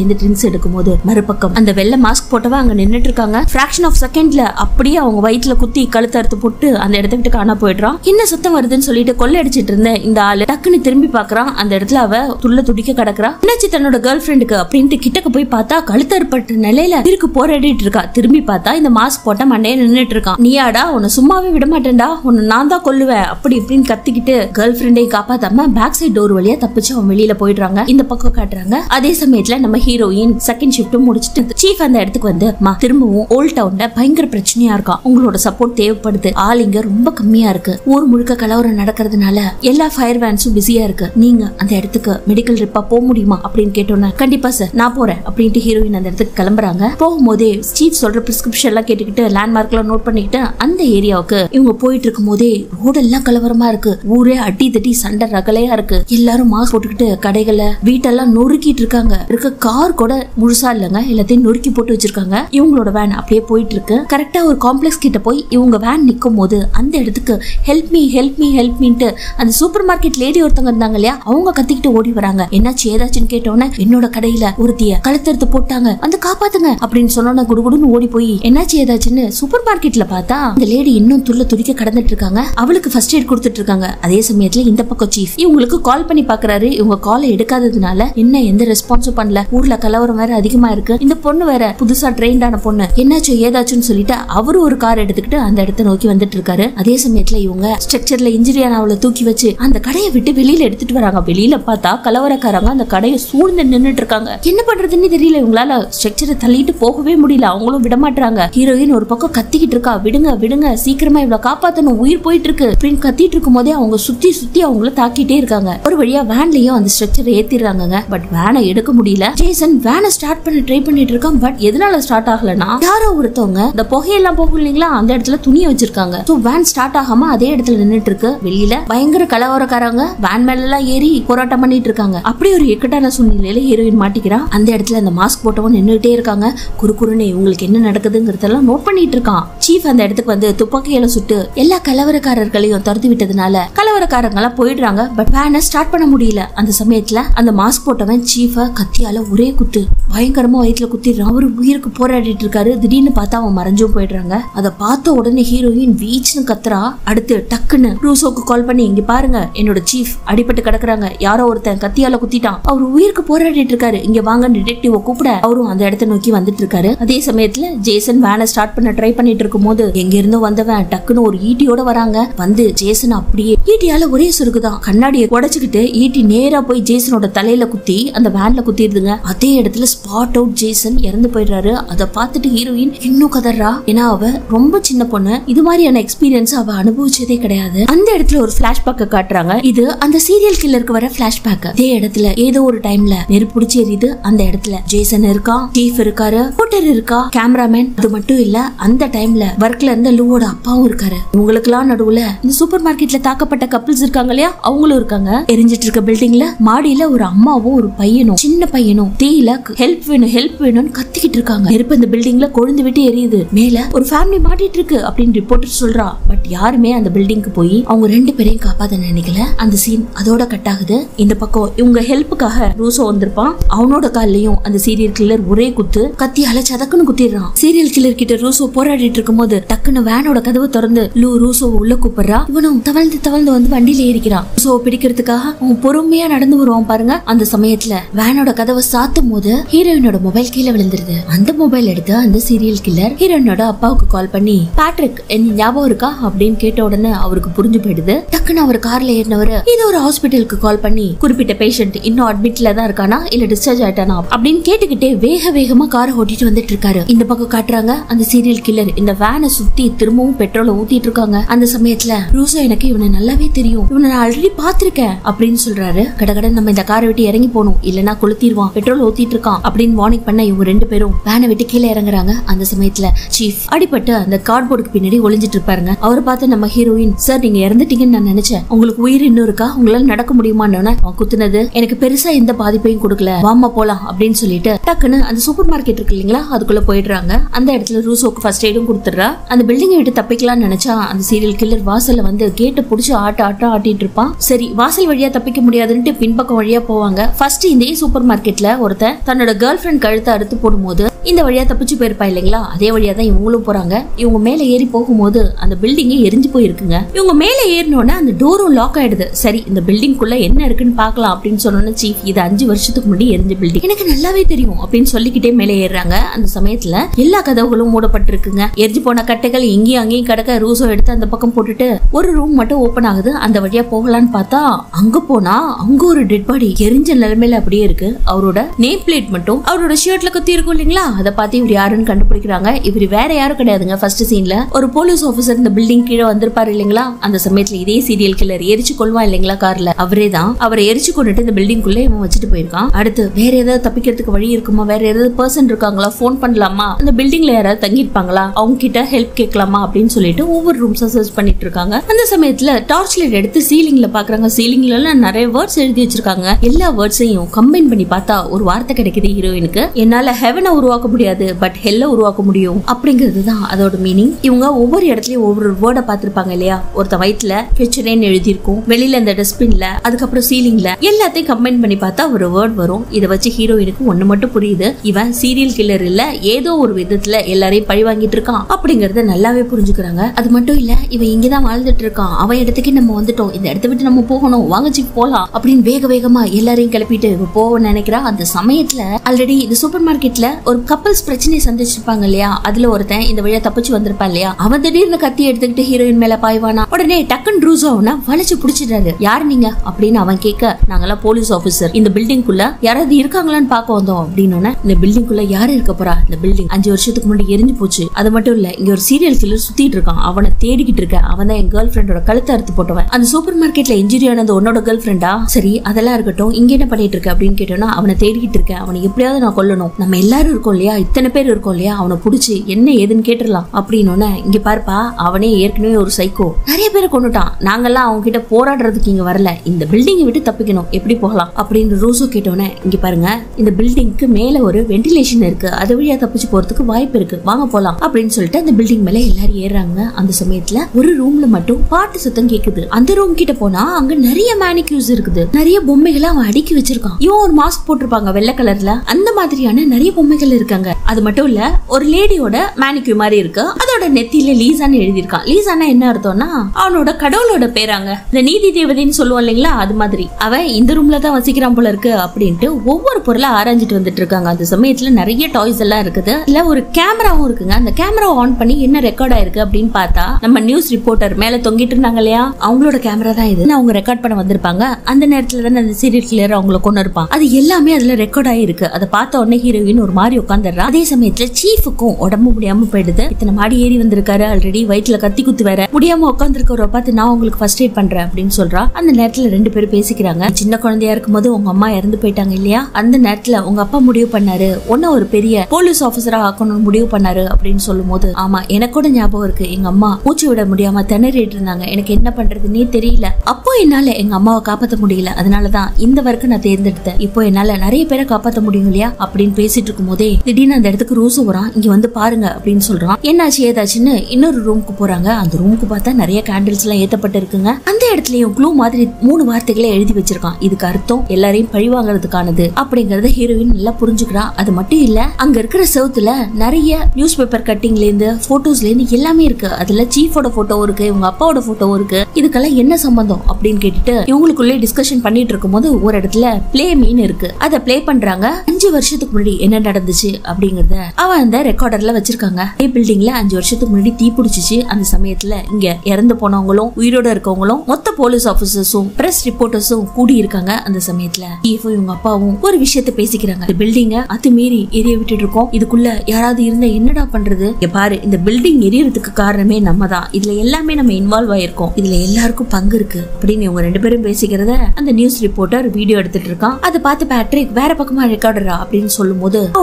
சேர்ந்து ட்ரிங்க்ஸ் எடுக்கும் போது மறுபக்கம் அந்த வெள்ளை மாஸ்க் போட்டவன் அங்க நின்னுட்டு இருக்காங்க ஃபிராக்ஷன் ஆஃப் செகண்ட்ல அப்படியே அவங்க வயிற்றுல குத்தி கழுத்து அறுத்து போட்டு அந்த இடத்த விட்டு காணா போயிடுறான் என்ன சத்தம் வருதுன்னு சொல்லிட்டு கொள்ளையடிச்சிட்டு இருந்த இந்த ஆளு டக்குன்னு திரும்பி பாக்குறான் அந்த இடத்துல அவ துள்ள துடிக்க கிடக்குறா என்னாச்சு தன்னோட கேர்ள் ஃப்ரெண்டுக்கு அப்படின்ட்டு கிட்டக்க போய் பார்த்தா கழுத்து அறுப்பட்ட நிலையில இருக்கு போராடிட்டு இருக்கா திரும்பி பார்த்தா இந்த மாஸ்க் போட்ட மண்டையை நின்னுட்டு இருக்கான் நீயாடா உன்னை சும்மாவே விட மாட்டேன்டா உன்னை நான் தான் கொல்லுவேன் அப்படி இப்படின்னு கத்திக்கிட்டு கேர்ள் ஃப்ரெண்டை காப்பாத்தாம பேக் சைடு டோர் வழியா தப்பிச்சு அவன் வெளியில போயிடுறாங்க இந்த பக்கம் காட்டுறாங்க அதே சமயத்துல நம்ம ஹீரோயின் செகண்ட் ஷிஃப்ட்டும் முடிச்சிட்டு சீஃப் அந்த இடத்துக்கு வந்து மா திரும்பவும் ஓல்ட் டவுன்ல பயங்கர பிரச்சனையா இருக்கான் உங்களோட சப்போர்ட் தேவைப்படுது ஆள் இங்க ரொம்ப கம்மியா இருக்கு ஊர் முழுக்க கலவரம் நடக்கிறதுனால எல்லா ஃபயர் வேன்ஸும் பிஸியா இருக்கு நீங்க அந்த இடத்துக்கு மெடிக்கல் ரிப்பா போக முடியுமா அப்படின்னு கேட்டோன்னே கண்டிப்பா சார் நான் போறேன் அப்படின்ட்டு ஹீரோயின் அந்த இடத்துக்கு கிளம்புறாங்க போகும்போதே சீஃப் சொல்ற பிரிஸ்கிரிப்ஷன் எல்லாம் கேட்டுக்கிட்டு லேண்ட்மார்க் எல்லாம் நோட் பண்ணிக்கிட்டு அந்த ஏரியாவுக்கு இவங்க போயிட்டு இருக்கும் போதே ரோடெல்லாம் கலவரமா இருக்கு ஊரே அடி தட்டி சண்டை ரகலையா இருக்கு எல்லாரும் மாஸ்க் போட்டுக்கிட்டு கடைகளை வீட்டெல்லாம் நொறுக்கிட்டு இருக்காங்க இருக்க கார் கூட முழுசா இல்லைங்க எல்லாத்தையும் நொறுக்கி போட்டு வச்சிருக்காங்க இவங்களோட வேன் அப்படியே போயிட்டு இருக்கு கரெக்டா ஒரு காம்ப்ளெக்ஸ் கிட்ட போய் இவங்க வேன் நிக்கும் போது அந்த இடத்துக்கு help me help me help மீன்ட்டு அந்த சூப்பர் மார்க்கெட் லேடி ஒருத்தவங்க இருந்தாங்க இல்லையா அவங்க கத்திக்கிட்டு ஓடி வராங்க என்னாச்சு ஏதாச்சுன்னு கேட்டோன்னே என்னோட கடையில ஒருத்திய கழுத்தெடுத்து போட்டாங்க வந்து காப்பாத்துங்க அப்படின்னு சொன்னோன்னே குடுகுடுன்னு ஓடி போய் என்னாச்சு ஏதாச்சுன்னு சூப்பர் மார்க்கெட்ல பார்த்தா இந்த லேடி இன்னும் துள்ள துடிக்க கடந்துட்டு இருக்காங்க அவளுக்கு ஃபர்ஸ்ட் எய்ட் கொடுத்துட்டு இருக்காங்க அதே சமயத்துல இந்த பக்கம் சீஃப் இவங்களுக்கு கால் பண்ணி பாக்குறாரு இவங்க காலை எடுக்காததுனால என்ன எந்த ரெஸ்பான்ஸும் பண்ணல ஊர்ல கலவரம் வேற அதிகமா இருக்கு இந்த பொண்ணு வேற புதுசா ட்ரெயின்டான பொண்ணு என்னாச்சு ஏதாச்சுன்னு சொல்லிட்டு அவரு ஒரு கார் எடுத்துக்கிட்டு அந்த இடத்த நோக்கி வந்துட்டு இருக்காரு அதே சமயத்துல இவங்க ஸ்ட்ரக்சர்ல இன்ஜுரி ஆன அவளை தூக்கி வச்சு அந்த கடையை விட்டு வெளியில எடுத்துட்டு வராங்க வெளியில பார்த்தா கலவரக்காரங்க அந்த கடையை சூழ்ந்து நின்னுட்டு இருக்காங்க என்ன பண்றதுன்னு தெரியல இவங்களால ஸ்ட்ரக்சரை தள்ளிட்டு போகவே முடியல அவங்களும் விட மாட்டாங்க ஹீரோயின் ஒரு பக்கம் கத்திக்கிட்டு இருக்கா விடுங்க விடுங்க சீக்கிரமா இவ்வளவு காப்பாத்தணும் உயிர் போயிட்டு இருக்கு அப்படின்னு கத்திட்டு இருக்கும் போதே அவங்க சுத்தி சுத்தி அவங்கள தாக்கிட்டே இருக்காங்க ஒரு வழியா வேன்லயும் அந்த ஸ்ட்ரக்சரை ஏத்திடுறாங்க பட் வேனை எடுக்க முடியல ஜேசன் வேனை ஸ்டார்ட் பண்ண ட்ரை பண்ணிட்டு இருக்கான் பட் எதனால ஸ்டார்ட் ஆகலனா யாரோ ஒருத்தவங்க இந்த புகையெல்லாம் போகும் இல்லைங்களா அந்த இடத்துல துணியை வச்சிருக்காங்க சோ வேன் ஸ்டார்ட் ஆகாம அதே இடத்துல நின்னுட்டு இருக்கு வெளியில பயங்கர கலவரக்காரங்க வேன் மேல எல்லாம் ஏறி போராட்டம் பண்ணிட்டு இருக்காங்க அப்படி ஒரு இக்கட்டான சூழ்நிலையில ஹீரோயின் மாட்டிக்கிறா அந்த இடத்துல அந்த மாஸ்க் போட்டவன் நின்னுட்டே இருக்காங்க குறுகுறுன்னு இவங்களுக்கு என்ன நடக்குதுங்கிறதெல்லாம் நோட் பண்ணிட்டு இருக்கான் சீஃப் அந்த இடத்துக்கு வந்து துப்பாக்கியில சுட்டு எல்லா கலவரக்காரர்களையும் துரத்தி விட்டதுனால கலவரக்காரங்க எல்லாம் போயிடுறாங்க பட் வேனை ஸ்டார்ட் பண்ண முடியல அந்த சமயத்துல அந்த மாஸ்க் போட்டவன் சீஃப கத்தியால ஒரே குத்து பயங்கரமா வயிற்றுல குத்திடுறான் அவரு உயிருக்கு போராடிட்டு இருக்காரு திடீர்னு பார்த்தா அவன் மறைஞ்சும் போயிடுறாங்க அதை பார்த்த உடனே ஹீரோயின் வீச்சுன்னு கத்துறா அடுத்து டக்குன்னு ரூசோக்கு கால் பண்ணி இங்க பாருங்க என்னோட சீஃப் அடிபட்டு கிடக்குறாங்க யாரோ ஒருத்தன் கத்தியால குத்திட்டான் அவர் உயிருக்கு போராடிட்டு இருக்காரு இங்க வாங்க டிடெக்டிவ் கூப்பிட அவரும் அந்த இடத்த நோக்கி வந்துட்டு இருக்காரு அதே சமயத்துல ஜேசன் வேனை ஸ்டார்ட் பண்ண ட்ரை பண்ணிட்டு இருக்கும் போது எங்க இருந்தோ வந்தவன் டக்குன்னு ஒரு ஈட்டியோட வராங்க வந்து ஜேசன் அப்படியே ஈட்டியால ஒரே சுருக்குதான் கண்ணாடியை உடைச்சுக்கிட்டு ஈட்டி நேரா போய் ஜேசனோட தலையில குத்தி அந்த வேன்ல குத்திடுதுங்க அதே இடத்துல ஸ்பாட் அவுட் ஜேசன் இறந்து போயிடுறாரு அதை பார்த்துட்டு ஹீரோயின் இன்னும் கதறா ஏன்னா அவ ரொம்ப சின்ன பொண்ணு இது மாதிரியான எக்ஸ்பீரியன்ஸ் அவ அனுபவிச்சதே கிடையாது அந்த இடத்துல ஒரு பிளாஷ்பேக்க காட்டுறாங்க இது அந்த சீரியல் கில்லருக்கு வர பிளாஷ்பேக் அதே இடத்துல ஏதோ ஒரு டைம்ல நெருப்பு பிடிச்சி எரியுது அந்த இடத்துல ஜேசன் இருக்கான் சீஃப் இருக்காரு போட்டர் இருக்கா கேமராமேன் அது மட்டும் இல்ல அந்த டைம்ல ஒர்க்ல இருந்த லூவோட அப்பாவும் இருக்காரு இவங்களுக்கெல்லாம் நடுவுல இந்த சூப்பர் மார்க்கெட்ல தாக்கப்பட்ட கப்பிள்ஸ் இருக்காங்க இல்லையா அவங்களும் இருக்காங்க எரிஞ்சிட்டு இருக்க பில்டிங்ல மாடியில ஒரு அம்மாவும் ஒரு பையனும் சின்ன பையனும் தீயில ஹெல்ப் வேணும் ஹெல்ப் வேணும்னு கத்திக்கிட்டு இருக்காங்க நெருப்பு இந்த பில்டிங்ல கொழுந்து விட்டு எரியுது மேல ஒரு ஃபேமிலி மாட்டிட்டு இருக்கு அப்படின்னு ரிப்போர்ட்டர் சொல்றா பட் யாருமே அந்த பில்டிங்க்கு போய் அவங்க ரெண்டு பேரையும் காப்பாத்த நினைக்கல அந்த சீன் அதோட கட் ஆகுது இந்த பக்கம் இவங்க ஹெல்ப்புக்காக ரூசோ வந்திருப்பான் அவனோட கால்லயும் அந்த சீரியல் கில்லர் ஒரே குத்து கத்தியால சதக்குன்னு குத்திடுறான் சீரியல் கில்லர் கிட்ட ரூசோ போராடிட்டு இருக்கும்போது டக்குன்னு வேனோட கதவு திறந்து லூ ரூசோ உள்ள கூப்பிடுறா இவனும் தவழ்ந்து தவழ்ந்து வந்து வண்டியில ஏறிக்கிறான் ரூசோ பிடிக்கிறதுக்காக அவன் பொறுமையா நடந்து வருவான் பாருங்க அந்த சமயத்துல வேனோட கதவை சாத்தும் போது ஹீரோயினோட மொபைல் கீழே விழுந்துருது அந்த மொபைல் எடுத்து அந்த சீரியல் கில்லர் ஹீரோயினோட அப்பாவுக்கு கால் பண்ணி பேட்ரிக் என்ன ஞாபகம் இருக்கா அப்படின்னு கேட்ட உடனே அவருக்கு புரிஞ்சு போயிடுது டக்குன்னு அவர் கார்ல ஏறினவர் இது ஒரு ஹாஸ்பிட்டலுக்கு கால் பண்ணி குறிப்பிட்ட பேஷண்ட் இன்னும் அட்மிட்ல தான் இருக்கானா இல்ல டிஸ்சார்ஜ் ஆயிட்டானா அப்படின்னு கேட்டுக்கிட்டே வேக வேகமா காரை ஓட்டிட்டு வந்துட்டு இருக்காரு இந்த பக்கம் காட்டுறாங்க அந்த சீரியல் கில்லர் இந்த வேனை சுத்தி திரும்பவும் பெட்ரோலை ஊத்திட்டு இருக்காங்க அந்த சமயத்துல ரூசோ எனக்கு இவனை நல்லாவே தெரியும் இவனை நான் ஆல்ரெடி பாத்திருக்கேன் அப்படின்னு சொல்றாரு கடகட நம்ம இந்த காரை விட்டு இறங்கி போகணும் இல்லனா கொளுத்திடுவான் பெட்ரோல் ஊத்திட்டு இருக்கான் அப்படின்னு வார்னிங் பண்ண இவங்க ரெண்டு பேரும் வேனை விட்டு கீழே இறங்குறாங்க அந்த சமயத்துல சீஃப் அடிபட்டு அந்த கார்ட்போர்டுக்கு பின்னாடி ஒளிஞ்சிட்டு இருப்பாருங்க அவர் பார்த்து நம்ம ஹீரோயின் சார் நீங்க இறந்துட்டீங்கன்னு நான் நினைச்சேன் உங்களுக்கு உயிர் இன்னும் இருக்கா உங்களால நடக்க முடியுமான்னு அவன் குத்துனது எனக்கு பெருசா எந்த பாதிப்பையும் கொடுக்கல வாமா போலாம் அப்படின்னு சொல்லிட்டு டக்குன்னு அந்த சூப்பர் மார்க்கெட் இருக்கு இல்லைங்களா அதுக்குள்ள போயிடுறாங்க அந்த இடத்துல ரூசோக்கு ஃபர்ஸ்ட் எய்டும் கொடுத்துடுறா அந்த பில்டிங்கை விட்டு தப்பிக்கலாம்னு நினைச்சா அந்த சீரியல் கில்லர் வாசல்ல வந்து கேட்டை புடிச்சு ஆட்ட ஆட்ட ஆட்டிட்டு இருப்பான் சரி வாசல் வழியா தப்பிக்க முடியாதுன்ட்டு பின்பக்கம் வழியா போவாங்க ஃபர்ஸ்ட் இந்த சூப்பர் மார்க்கெட்ல ஒருத்தன் தன்னோட கேர்ள் ஃபிரெண்ட் கழுத்தை அறுத்து போடும்போது இந்த வழியா தப்பிச்சு போயிருப்பா இல்லைங்களா அதே வழியா தான் இவங்களும் போறாங்க இவங்க மேல ஏறி போகும்போது அந்த பில்டிங்கே எரிஞ்சு போயிருக்குங்க இவங்க மேல ஏறினோடனே அந்த டோரும் லாக் ஆயிடுது சரி இந்த பில்டிங்குள்ள என்ன இருக்குன்னு பார்க்கலாம் அப்படின்னு சொன்னோன்னு சீஃப் இது அஞ்சு வருஷத்துக்கு முன்னாடி எரிஞ்ச பில்டிங் எனக்கு நல்லாவே தெரியும் அப்படின்னு சொல்லிக்கிட்டே மேலே ஏறுறாங்க அந்த சமயத்துல எல்லா கதவுகளும் மூடப்பட்டிருக்குங்க எரிஞ்சு போன கட்டைகள் இங்கேயும் அங்கேயும் கிடக்க ரூசோ எடுத்து அந்த பக்கம் போட்டுட்டு ஒரு ரூம் மட்டும் ஓபன் ஆகுது அந்த வழியா போகலான்னு பார்த்தா அங்க போனா அங்க ஒரு டெட் பாடி எரிஞ்ச நிலைமையில அப்படியே இருக்கு அவரோட நேம் பிளேட் மட்டும் அவரோட ஷர்ட்ல குத்தி இருக்கும் இல்லைங்களா அதை பார்த்து இவர் யாருன்னு கண்டுபிடிக்கிறாங்க இவர் வேற யாரும் கிடையாதுங்க ஃபர்ஸ்ட் சீன்ல ஒரு போலீஸ் ஆபீசர் இந்த பில்டிங் கீழே வந்திருப்பாரு இல்லைங்களா அந்த சமயத்துல இதே சீரியல் கில்லர் எரிச்சு கொள்வான் இல்லைங்களா கார்ல அவரே தான் அவரை எரிச்சு கொண்டுட்டு இந்த பில்டிங் குள்ள இவன் வச்சுட்டு போயிருக்கான் அடுத்து வேற ஏதாவது தப்பிக்கிறதுக்கு வழி இருக்குமா வேற ஏதாவது பர்சன் இருக்காங்களா ஃபோன் பண்ணலாமா அந்த பில்டிங்ல யாராவது தங்கியிருப்பாங்களா அவங்க கிட்ட ஹெல்ப் கேட்கலாமா அப்படின்னு சொல்லிட்டு ஒவ்வொரு ரூம்ஸா சர்ச் பண்ணிட்டு இருக்காங்க அந்த சமயத்துல டார்ச் லைட் எடுத்து சீலிங்ல பாக்குறாங்க சீலிங்ல எல்லாம் நிறைய வேர்ட்ஸ் எழுதி வச்சிருக்காங்க எல்லா வேர்ட்ஸையும் கம்பைன் பண்ணி பார்த்தா ஒரு வார்த்தை கிடைக்குது ஹீரோயினுக்கு என்னால ஹெவனை உருவாக்க முடியாது பட் ஹெல்ல உருவாக்க முடியும் அப்படிங்கிறது தான் அதோட மீனிங் இவங்க ஒவ்வொரு இடத்துலயும் ஒவ்வொரு வேர்டை பார்த்திருப்பாங்க இல்லையா ஒருத்த வயிற்றுல ஃபியூச்சரேன்னு எழுதியிருக்கும் வெளியில இந்த டஸ்ட்பின்ல அதுக்கப்புறம் சீலிங்ல எல்லாத்தையும் கம்பைன் பண்ணி பார்த்தா ஒரு வேர்ட் வரும் இதை வச்சு ஹீரோயினுக்கு ஒண்ணு மட்டும் புரியுது இவன் சீரியல் கில்லர் இல்ல ஏதோ ஒரு விதத்துல எல்லாரையும் பழி வாங்கிட்டு இருக்கான் அப்படிங்கறத நல்லாவே புரிஞ்சுக்கிறாங்க அது மட்டும் இல்ல இவன் இங்கதான் வாழ்ந்துட்டு இருக்கான் அவன் இடத்துக்கு நம்ம வந்துட்டோம் இந்த இடத்த விட்டு நம்ம போகணும் வாங்க சிப் போலாம் அப்படின்னு வேக வேகமா எல்லாரையும் கிளப்பிட்டு இவ போக நினைக்கிறா அந்த சமயத்துல ஆல்ரெடி இந்த சூப்பர் மார்க்கெட்ல ஒரு கப்பல்ஸ் பிரச்சனையை சந்திச்சிருப்பாங்க இல்லையா அதுல ஒருத்தன் இந்த வழியா தப்பிச்சு வந்திருப்பான் இல்லையா அவன் திடீர்னு கத்தி எடுத்துக்கிட்டு ஹீரோயின் மேல பாய்வானா உடனே டக்குன்னு ரூஸ் ஆகுனா வளைச்சு புடிச்சிட்டாரு யார் நீங்க அப்படின்னு அவன் கேட்க நாங்கெல்லாம் போலீஸ் ஆபீசர் இந்த பில்டிங் குள்ள யாராவது இருக்காங்களான்னு பார்க்க வந்தோம் அப்படின்னு இந்த பில்டிங் குள்ள யாரு இருக்க போறா இந்த பில்டிங் அஞ்சு வருஷத்துக்கு முன்னாடி எரிஞ்சு போச்சு அது மட்டும் இல்ல இங்க ஒரு சீரியல் கில்லர் சுத்திட்டு இருக்கான் அவனை தேடிக்கிட்டு இருக்க அவன் தான் என் கேர்ள் ஃபிரெண்டோட கழுத்தை அறுத்து போட்டவன் அந்த சூப்பர் மார்க்கெட்ல இன்ஜுரி ஆனது உன்னோட கேர்ள் ஃபிரெண்டா சரி அதெல்லாம் இருக்கட்டும் இங்க என்ன பண்ணிட்டு இருக்க அப்படின்னு கேட்டோம்னா அவனை தேடிக்கிட்டு இருக்கேன் அவனை எப்படியாவது நான் கொல்லணும் நம்ம எல்லாரும் இருக்கோம் இல்லையா இத்தனை பேர் இருக்கோம் இல்லையா அவனை புடிச்சு என்ன ஏதுன்னு கேட்டுடலாம் அப்படின்னு இங்க பாருப்பா அவனே ஏற்கனவே ஒரு சைக்கோ நிறைய பேரை கொண்டுட்டான் நாங்கெல்லாம் அவங்க கிட்ட போராடுறதுக்கு இங்க வரல இந்த பில்டிங்கை விட்டு தப்பிக்கணும் எப்படி போகலாம் அப்படின்னு ரூசோ கேட்டோன்னே இங்க பாருங்க இந்த பில்டிங்க்கு மேல ஒரு வென்டிலேஷன் இருக்கு அது வழியா தப்பிச்சு போறதுக்கு வாய்ப்பு இருக்கு வாங்க போலாம் அப்படின்னு சொல்லிட்டு அந்த பில்டிங் மேல எல்லாரும் ஏறாங்க அந்த சமயத்துல ஒரு ரூம்ல மட்டும் பாட்டு சத்தம் கேக்குது அந்த ரூம் கிட்ட போனா அங்க நிறைய மேனிக்யூஸ் இருக்குது நிறைய பொம்மைகளை அவன் அடுக்கி வச்சிருக்கான் இவன் ஒரு மாஸ்க் போட்டிருப்பாங்க வெள்ளை கலர்ல அந்த மாதிரியான நிறைய பொம்மைகள் இருக்காங்க அது மட்டும் இல்ல ஒரு லேடியோட மேனிக்யூ மாதிரி இருக்கு அதோட நெத்தியில லீசான்னு எழுதியிருக்கான் லீசானா என்ன அர்த்தம்னா அவனோட கடவுளோட பேராங்க இந்த நீதி தேவதைன்னு சொல்லுவோம் இல்லைங்களா அது மாதிரி அவன் இந்த ரூம்ல தான் வசிக்கிறான் போல இருக்கு அப்படின்ட்டு ஒவ்வொரு பொருளை ஆராய்ஞ்சிட்டு வந்துட்டு இருக்காங்க அந்த சமயத்துல நிறைய டாய்ஸ் எல்லாம் இருக்குது இல்ல ஒரு கேமராவும் இருக்குங்க அந்த கேமரா ஆன் பண்ணி என்ன ரெக்கார்ட் ஆயிருக்கு அப்படின்னு பார்த்தா நம்ம நியூஸ் ரிப்போர்ட்டர் மேல தொங்கிட்டு இருந்தாங்க இல்லையா அவங்களோட கேமரா தான் இது அவங்க ரெக்கார்ட் பண்ண வந்திருப்பாங்க அந்த நேரத்துல தானே அந்த சீரியல் கிளியர் அவங்கள கொண்டு இருப்பான் அது எல்லாமே அதுல ரெக்கார்ட் ஆயிருக்கு அதை பார்த்த உடனே ஹீரோயின் ஒரு மாதிரி உட்காந்துடுறா அதே சமயத்துல சீஃபுக்கும் உடம்பு முடியாம போயிடுது இத்தனை மாடி ஏறி வந்திருக்காரு ஆல்ரெடி வயிற்றுல கத்தி குத்து வேற முடியாம உட்காந்துருக்கவரை பார்த்து நான் உங்களுக்கு ஃபர்ஸ்ட் எய்ட் பண்றேன் அப்படின்னு சொல்றா அந்த நேரத்துல ரெண்டு பேரும் பேசிக்கிறாங்க சின்ன குழந்தையா இருக்கும்போது உங்க அம்மா இறந்து போயிட்டாங்க இல்லையா அந்த நேரத்துல உங்க அப்பா முடிவு பண்ணாரு உன்ன ஒரு பெரிய போலீஸ் ஆபீசரா ஆக்கணும்னு முடிவு பண்ணாரு அப்படின்னு சொல்லும் போது ஆமா எனக்கு கூட ஞாபகம் இருக்கு எங்க அம்மா மூச்சு விட முடியாம திணறிட்டு இருந்தாங்க எனக்கு என்ன பண்றதுன்னே தெரியல அப்போ என்னால எங்க அம்மாவை காப்பாத்த முடியல அதனாலதான் இந்த வரைக்கும் நான் தேர்ந்தெடுத்தேன் இப்போ என்னால நிறைய பேரை காப்பாத்த முடியும் இல்லையா அப்படின்னு பேசிட்டு இருக்கும் போதே திடீர்னு அந்த இடத்துக்கு ரூசு வரான் இங்க வந்து பாருங்க அப்படின்னு சொல்றான் என்னாச்சு ஏதாச்சுன்னு இன்னொரு ரூமுக்கு போறாங்க அந்த ரூமுக்கு பார்த்தா நிறைய கேண்டில்ஸ் எல்லாம் ஏத்தப்பட்டு இருக்குங்க அந்த இடத்துலயும் க்ளூ மாதிரி மூணு வார்த்தைகளை எழுதி வச்சிருக்கான் இதுக்கு அர்த்தம் எல்லாரையும் பழி வாங்குறதுக்கானது அப்படிங்கறத ஹீரோயின் நல்லா புரிஞ்சுக்கிறா அது மட்டும் இல்ல அங்க இருக்கிற செவுத்துல நிறைய நியூஸ் பேப்பர் கட்டிங்ல இருந்து போட்டோஸ்ல இருந்து எல்லாமே இருக்கு அதுல சீஃபோட போட்டோ இருக்கு இவங்க அப்பாவோட போட்டோ இருக்கு இதுக்கெல்லாம் என்ன சம்பந்தம் அப்படின்னு கேட்டுட்டு இவங்களுக்குள்ளே டிஸ்கஷன் பண்ணிட்டு இருக்கும்போது ஒரு இடத்துல பிளே மீன் இருக்கு அதை ப்ளே பண்றாங்க அஞ்சு வருஷத்துக்கு முன்னாடி என்ன நடந்துச்சு அப்படிங்கறத அவன் அந்த ரெக்கார்டர்ல வச்சிருக்காங்க அதே பில்டிங்ல அஞ்சு வருஷத்துக்கு முன்னாடி தீ பிடிச்சிச்சு அந்த சமயத்துல இங்க இறந்து போனவங்களும் உயிரோட இருக்கவங்களும் மொத்த போலீஸ் ஆபீசர்ஸும் பிரஸ் ரிப்போர்ட்டர்ஸும் கூடி இருக்காங்க அந்த சமயத்துல சீஃபும் இவங்க அப்பாவும் ஒரு விஷயத்த பேசிக்கிறாங்க இந்த பில்டிங்க அத்துமீறி எரிய விட்டுட்டு இருக்கோம் இதுக்குள்ள யாராவது இருந்தா என்னடா பண்றது இங்க பாரு இந்த பில்டிங் எரியறதுக்கு காரணமே நம்ம தான் இதுல எல்லாமே நம்ம இன்வால்வ் ஆயிருக்கோம் இதுல எல்லாருக்கும் பங்கு இருக்கு அப்படின்னு இவங்க ரெண்டு பேரும் பேசிக்கிறத அந்த நியூஸ் ரிப்போர்ட்டர் வீடியோ எடுத்துட்டு இருக்கான் அதை பார்த்து பேட்ரிக் வேற பக்கமா ரெக்கார்டரா அப்படின்னு சொல்லும் போது அவனும் வேற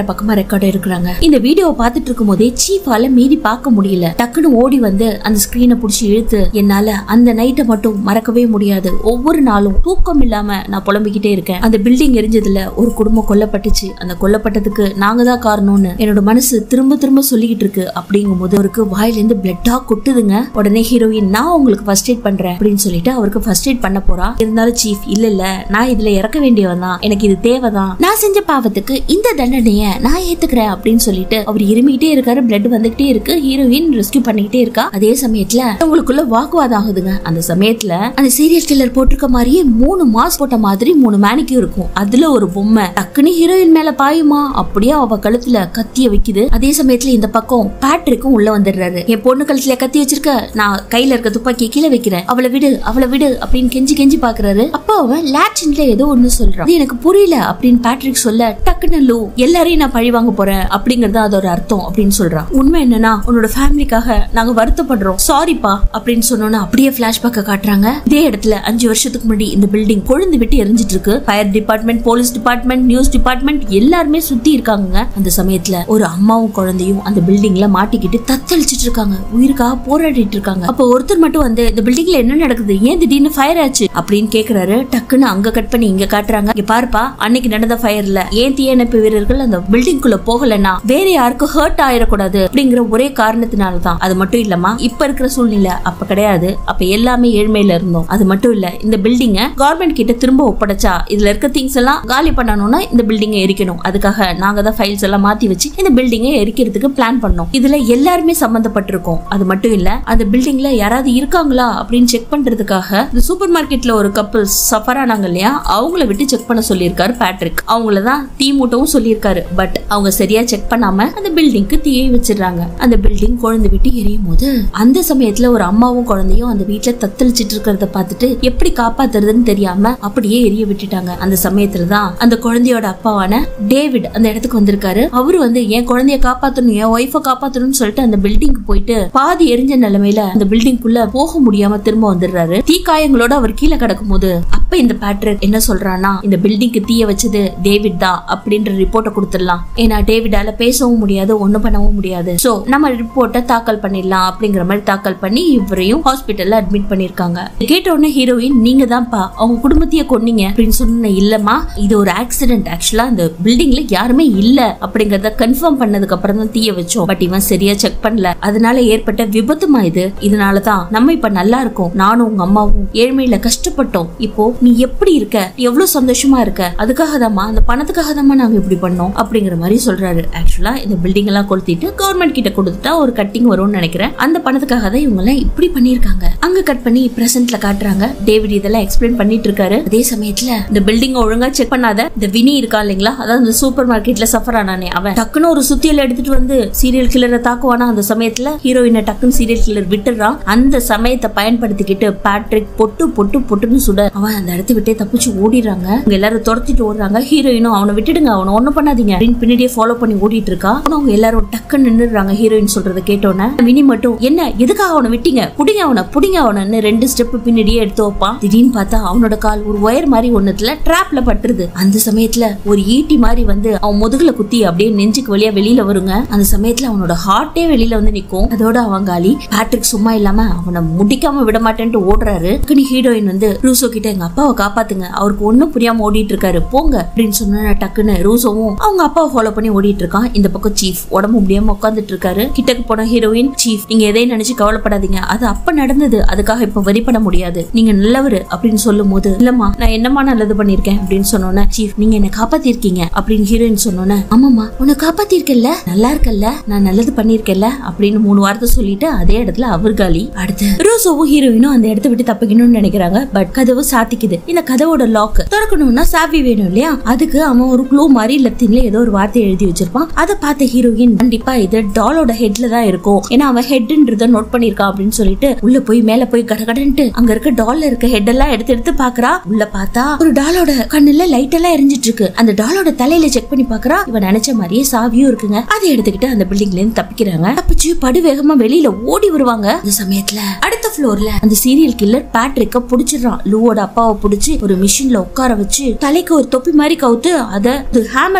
பக்கமா ரெக்கார்ட் இருக்கிறாங்க இந்த வீடியோவை பார்த்துட்டு இருக்கும் போதே சீஃபால மீறி பார்க்க முடியல டக்குன்னு ஓடி வந்து அந்த ஸ்கிரீனை புடிச்சு இழுத்து என்னால அந்த நைட்டை மட்டும் மறக்கவே முடியாது ஒவ்வொரு நாளும் தூக்கம் இல்லாம நான் புலம்பிக்கிட்டே இருக்கேன் அந்த பில்டிங் எரிஞ்சதுல ஒரு குடும்பம் கொல்லப்பட்டுச்சு அந்த கொல்லப்பட்டதுக்கு நாங்க தான் காரணம்னு என்னோட மனசு திரும்ப திரும்ப சொல்லிக்கிட்டு இருக்கு அப்படிங்கும் போது அவருக்கு வாயிலிருந்து பிளட்டா கொட்டுதுங்க உடனே ஹீரோயின் நான் உங்களுக்கு ஃபர்ஸ்ட் எய்ட் பண்றேன் அப்படின்னு சொல்லிட்டு அவருக்கு ஃபர்ஸ்ட் எய்ட் பண்ண போறா இருந்தாலும் சீஃப் இல்ல இல்ல நான் இதுல இறக்க வேண்டியவன் தான் எனக்கு இது தேவைதான் நான் செஞ்ச பாவத்துக்கு இந்த தண்டனைய நான் ஏத்துக்கிறேன் அப்படின்னு சொல்லிட்டு அவர் இருமிக்கிட்டே இருக்காரு பிளட் வந்துகிட்டே இருக்கு ஹீரோயின் ரெஸ்கியூ பண்ணிக்கிட்டே இருக்கா அதே சமயத்துல உங்களுக்குள்ள வாக்குவாதம் ஆகுதுங்க அந்த சமயத்துல அந்த சீரியல் கில்லர் போட்டிருக்க மாதிரியே மூணு மாஸ் போட்ட மாதிரி மூணு மேனிக்கும் இருக்கும் அதுல ஒரு பொம்மை டக்குன்னு ஹீரோயின் மேல பாயுமா அப்படியே அவ கழுத்துல கத்திய வைக்குது அதே சமயத்துல இந்த பக்கம் பேட்ரிக்கும் உள்ள வந்துடுறாரு என் பொண்ணு கழுத்துல கத்தி வச்சிருக்க நான் கையில இருக்க துப்பாக்கி கீழே வைக்கிறேன் அவளை விடு அவளை விடு அப்படின்னு கெஞ்சி கெஞ்சி பாக்குறாரு அப்போ அவன் லேட்சின்ல ஏதோ ஒண்ணு சொல்றான் அது எனக்கு புரியல அப்படின்னு பேட்ரிக் சொல்ல டக்குன்னு லூ எல்லாரையும் நான் பழி வாங்க போறேன் அப்படிங்கறது அதோட அர்த்தம் அப்படின்னு சொல்றான் உண்மை என்னன்னா உன்னோட ஃபேமிலிக்காக நாங்க வருத்தப்படுறோம் சாரிப்பா அப்படின்னு சொன்னோன்னு அப்படியே பிளாஷ்பேக்க காட்டுறாங்க இதே இடத்துல அஞ்சு வருஷத்துக்கு முன்னாடி இந்த பில்டிங் கொழுந்து விட்டு எரிஞ்சிட்டு இருக்கு fire department police department news department எல்லாருமே சுத்தி இருக்காங்க அந்த சமயத்துல ஒரு அம்மாவும் குழந்தையும் அந்த பில்டிங்ல மாட்டிக்கிட்டு தத்தளிச்சிட்டு இருக்காங்க உயிருக்காக போராடிட்டு இருக்காங்க அப்ப ஒருத்தர் மட்டும் வந்து இந்த பில்டிங்ல என்ன நடக்குது ஏன் திடீர்னு ஃபயர் ஆச்சு அப்படின்னு கேக்குறாரு டக்குன்னு அங்க கட் பண்ணி இங்க காட்டுறாங்க இங்க பாருப்பா அன்னைக்கு நடந்த ஃபயர்ல ஏன் தீயணைப்பு வீரர்கள் அந்த பில்டிங் குள்ள போகலன்னா வேற யாருக்கும் ஹர்ட் ஆயிடக்கூடாது அப்படிங்கிற ஒரே காரணத்தினால தான் அது மட்டும் இல்லம்மா இப்ப இருக்கிற சூழ்நிலை அப்ப கிடையாது அப்ப எல்லாமே ஏழ்மையில இருந்தோம் அது மட்டும் இல்ல இந்த பில்டிங்க கவர்மெண்ட் கிட்ட திரும்ப ஒப்படைச்சா இதுல இருக்க திங்ஸ் எல்லாம் காலி பண்ணணும்னா இந்த பில்டிங்கை எரிக்கணும் அதுக்காக நாங்க தான் ஃபைல்ஸ் எல்லாம் மாத்தி வச்சு இந்த பில்டிங்கை எரிக்கிறதுக்கு பிளான் பண்ணோம் இதுல எல்லாருமே சம்பந்தப்பட்டிருக்கோம் அது மட்டும் இல்ல அந்த பில்டிங்ல யாராவது இருக்காங்களா அப்படின்னு செக் பண்றதுக்காக இந்த சூப்பர் மார்க்கெட்ல ஒரு கப்பல் சஃபர் ஆனாங்க இல்லையா அவங்கள விட்டு செக் பண்ண சொல்லியிருக்காரு பேட்ரிக் அவங்கள தான் தீ மூட்டவும் சொல்லியிருக்காரு பட் அவங்க சரியா செக் பண்ணாம அந்த பில்டிங்க்கு தீயை வச்சிடுறாங்க அந்த பில்டிங் குழந்தை விட்டு எரியும் போது அந்த சமயத்துல ஒரு அம்மாவும் குழந்தையும் அந்த வீட்டுல தத்தளிச்சிட்டு இருக்கிறத பார்த்துட்டு எப்படி காப்பாத்துறதுன்னு தெரியாம அப்படியே எரிய விட்டுட்டாங்க அந்த சமயத்துல தான் அந்த குழந்தையோட அப்பாவான டேவிட் அந்த இடத்துக்கு வந்திருக்காரு அவரு வந்து என் குழந்தைய காப்பாத்தணும் என் ஒய்ஃப காப்பாத்தணும்னு சொல்லிட்டு அந்த பில்டிங்க்கு போயிட்டு பாதி எரிஞ்ச நிலைமையில அந்த பில்டிங்குள்ள போக முடியாம திரும்ப வந்துடுறாரு தீக்காயங்களோட அவர் கீழே கிடக்கும் போது அப்ப இந்த பேட்ரிக் என்ன சொல்றான்னா இந்த பில்டிங்க்கு தீய வச்சது டேவிட் தான் அப்படின்ற ரிப்போர்ட்டை கொடுத்துடலாம் ஏன்னா டேவிடால பேசவும் முடியாது ஒண்ணும் பண்ணவும் முடியாது சோ நம்ம ரிப்போர்ட்டை தாக்கல் பண்ணிடலாம் அப்படிங்கிற மாதிரி தாக்கல் பண்ணி இவரையும் ஹாஸ்பிட்டல்ல அட்மிட் பண்ணிருக்காங்க கேட்ட உடனே ஹீரோயின் நீங்க தான்ப்பா அவங்க குடும்பத்தையே கொன்னீங்க அப்படின்னு சொன்ன இல்லம்மா இது ஒரு ஆக்சிடென்ட் ஆக்சுவலா இந்த பில்டிங்ல யாருமே இல்ல அப்படிங்கறத கன்ஃபார்ம் பண்ணதுக்கு அப்புறம் தான் தீய வச்சோம் பட் இவன் சரியா செக் பண்ணல அதனால ஏற்பட்ட விபத்துமா இது இதனாலதான் நம்ம இப்ப நல்லா இருக்கோம் நானும் உங்க அம்மாவும் ஏழ்மையில கஷ்டப்பட்டோம் இப்போ நீ எப்படி இருக்க எவ்வளவு சந்தோஷமா இருக்க அதுக்காக தாம்மா அந்த பணத்துக்காக தாம்மா நாங்க இப்படி பண்ணோம் அப்படிங்கிற மாதிரி சொல்றாரு ஆக்சுவலா இந்த பில்டிங் எல்லாம் கொளுத்திட்டு கவர்மெண்ட் கிட்ட கொடுத்துட்டா ஒரு கட்டிங் வரும்னு நினைக்கிறேன் அந்த பணத்துக்காக தான் இவங்க எல்லாம் இப்படி பண்ணிருக்காங்க அங்க கட் பண்ணி பிரசன்ட்ல காட்டுறாங்க டேவிட் இதெல்லாம் எக்ஸ்பிளைன் பண்ணிட்டு இருக்காரு அதே சமயத்துல இந்த பில்டிங் ஒழுங்கா செக் பண்ணாத இந்த வினி இருக்கா இல்லைங்களா அதாவது இந்த சூப்பர் மார்க்கெட்ல சஃபர் ஆனானே அவன் டக்குன்னு ஒரு சுத்தியல் எடுத்துட்டு வந்து சீரியல் கில்லரை தாக்குவானா அந்த சமயத்துல ஹீரோயினை டக்குன்னு சீரியல் கில்லர் விட்டுறான் அந்த சமயத்தை பயன்படுத்திக்கிட்டு பேட்ரிக் பொட்டு பொட்டு பொட்டுன்னு சுட அவன் அந்த இடத்த விட்டே தப்பிச்சு ஓடிடுறாங்க அவங்க எல்லாரும் துரத்திட்டு ஓடுறாங்க ஹீரோயினும் அவனை விட்டுடுங்க அவனை ஒண்ணும் பண்ணாதீங்க அப்படின்னு பின்னாடியே ஃபாலோ பண்ணி ஓடிட்டு இருக்கா ஆனா அவங்க எல்லாரும் டக்குன்னு நின்னுடுறாங்க ஹீரோயின் சொல்றதை கேட்டோன்னே வினி மட்டும் என்ன எதுக்காக அவனை விட்டீங்க புடிங்க அவனை புடிங்க அவனன்னு ரெண்டு ஸ்டெப் பின்னாடியே எடுத்து வைப்பான் திடீர்னு பார்த்தா அவனோட கால் ஒரு ஒயர் மாதிரி ஒண்ணுத்துல ட்ராப்ல பட்டுருது அந்த சமயத்துல ஒரு ஈட்டி மாதிரி வந்து அவன் முதுகுல குத்தி அப்படியே நெஞ்சுக்கு வழியா வெளியில வருங்க அந்த சமயத்துல அவனோட ஹார்ட்டே வெளியில வந்து நிக்கும் அதோட அவன் காலி பேட்ரிக் சும்மா இல்லாம அவனை முடிக்காம விட மாட்டேன்ட்டு ஓடுறாரு டக்குனு ஹீரோயின் வந்து ரூசோ கிட்ட எங்க அப்பாவை காப்பாத்துங்க அவருக்கு ஒண்ணும் புரியாம ஓடிட்டு இருக்காரு போங்க அப்படின்னு சொன்ன டக்குன்னு ரூசோவும் அவங்க அப்பாவை ஃபாலோ பண்ணி ஓடிட்டு இருக்கான் இந்த பக்கம் சீஃப் உடம்பு முடியாம உட்காந்துட்டு இருக்காரு கிட்டக்கு போன ஹீரோயின் சீஃப் நீங்க எதையும் நினைச்சு கவலைப்படாதீங்க அது அப்ப நடந்தது அதுக்காக இப்ப வரி பண்ண முடியாது நீங்க நல்லவரு அப்படின்னு சொல்லும் போது இல்லம்மா நான் என்னமா நல்லது பண்ணிருக்கேன் அப்படின்னு சொன்னோன்னே சீஃப் நீங்க என்ன காப்பாத்திருக்கீங்க அப்படின்னு ஹீரோயின் சொன்னோன்னே ஆமாமா உன்னை காப்பாத்திருக்கல நல்லா இருக்கல்ல நான் நல்லது பண்ணிருக்கேன்ல அப்படின்னு மூணு வார்த்தை சொல்லிட்டு அதே இடத்துல அவர் காலி அடுத்து ரோசோவும் ஹீரோயினும் அந்த இடத்த விட்டு தப்பிக்கணும்னு நினைக்கிறாங்க பட் கதவு சாத்திக்குது இந்த கதவோட லாக் திறக்கணும்னா சாவி வேணும் இல்லையா அதுக்கு அவன் ஒரு க்ளூ மாதிரி லத்தின்ல ஏதோ ஒரு வார்த்தை எழுதி வச்சிருப்பான் அதை பார்த்த ஹீரோயின் கண்டிப்பா இது டாலோட ஹெட்ல தான் இருக்கும் ஏன்னா அவன் ஹெட்ன்றத நோட் பண்ணிருக்கான் அப்படின்னு சொல்லிட்டு உள்ள போய் மேல போய் கடகடன்ட்டு அங்க இருக்க டால்ல இருக்க ஹெட் எல்லாம் எடுத்து எடுத்து பாக்குறா உள்ள பார்த்தா ஒரு டாலோட கண்ணுல லைட் எல்லாம் எரிஞ்சிட்டு இருக்கு அந்த டாலோட தலையில செக் பண்ணி பாக்குறா இவன் நினைச்ச மாதிரியே சாவியும் இருக்குங்க அதை எடுத்துக்கிட்டு அந்த பில்டிங்ல இருந்து தப்பிக்கிறாங்க தப்பிச்சு படு வேகமா வெளியில ஓடி வருவாங்க அந்த சமயத்துல அடுத்த ஃப்ளோர்ல அந்த சீரியல் கில்லர் பேட்ரிக்க புடிச்சிடுறான் லூவோட அப்பாவை புடிச்சு ஒரு மிஷின்ல உட்கார வச்சு தலைக்கு ஒரு தொப்பி மாதிரி கவுத்து அத ஹேமர் மாதிரி புடிச்சு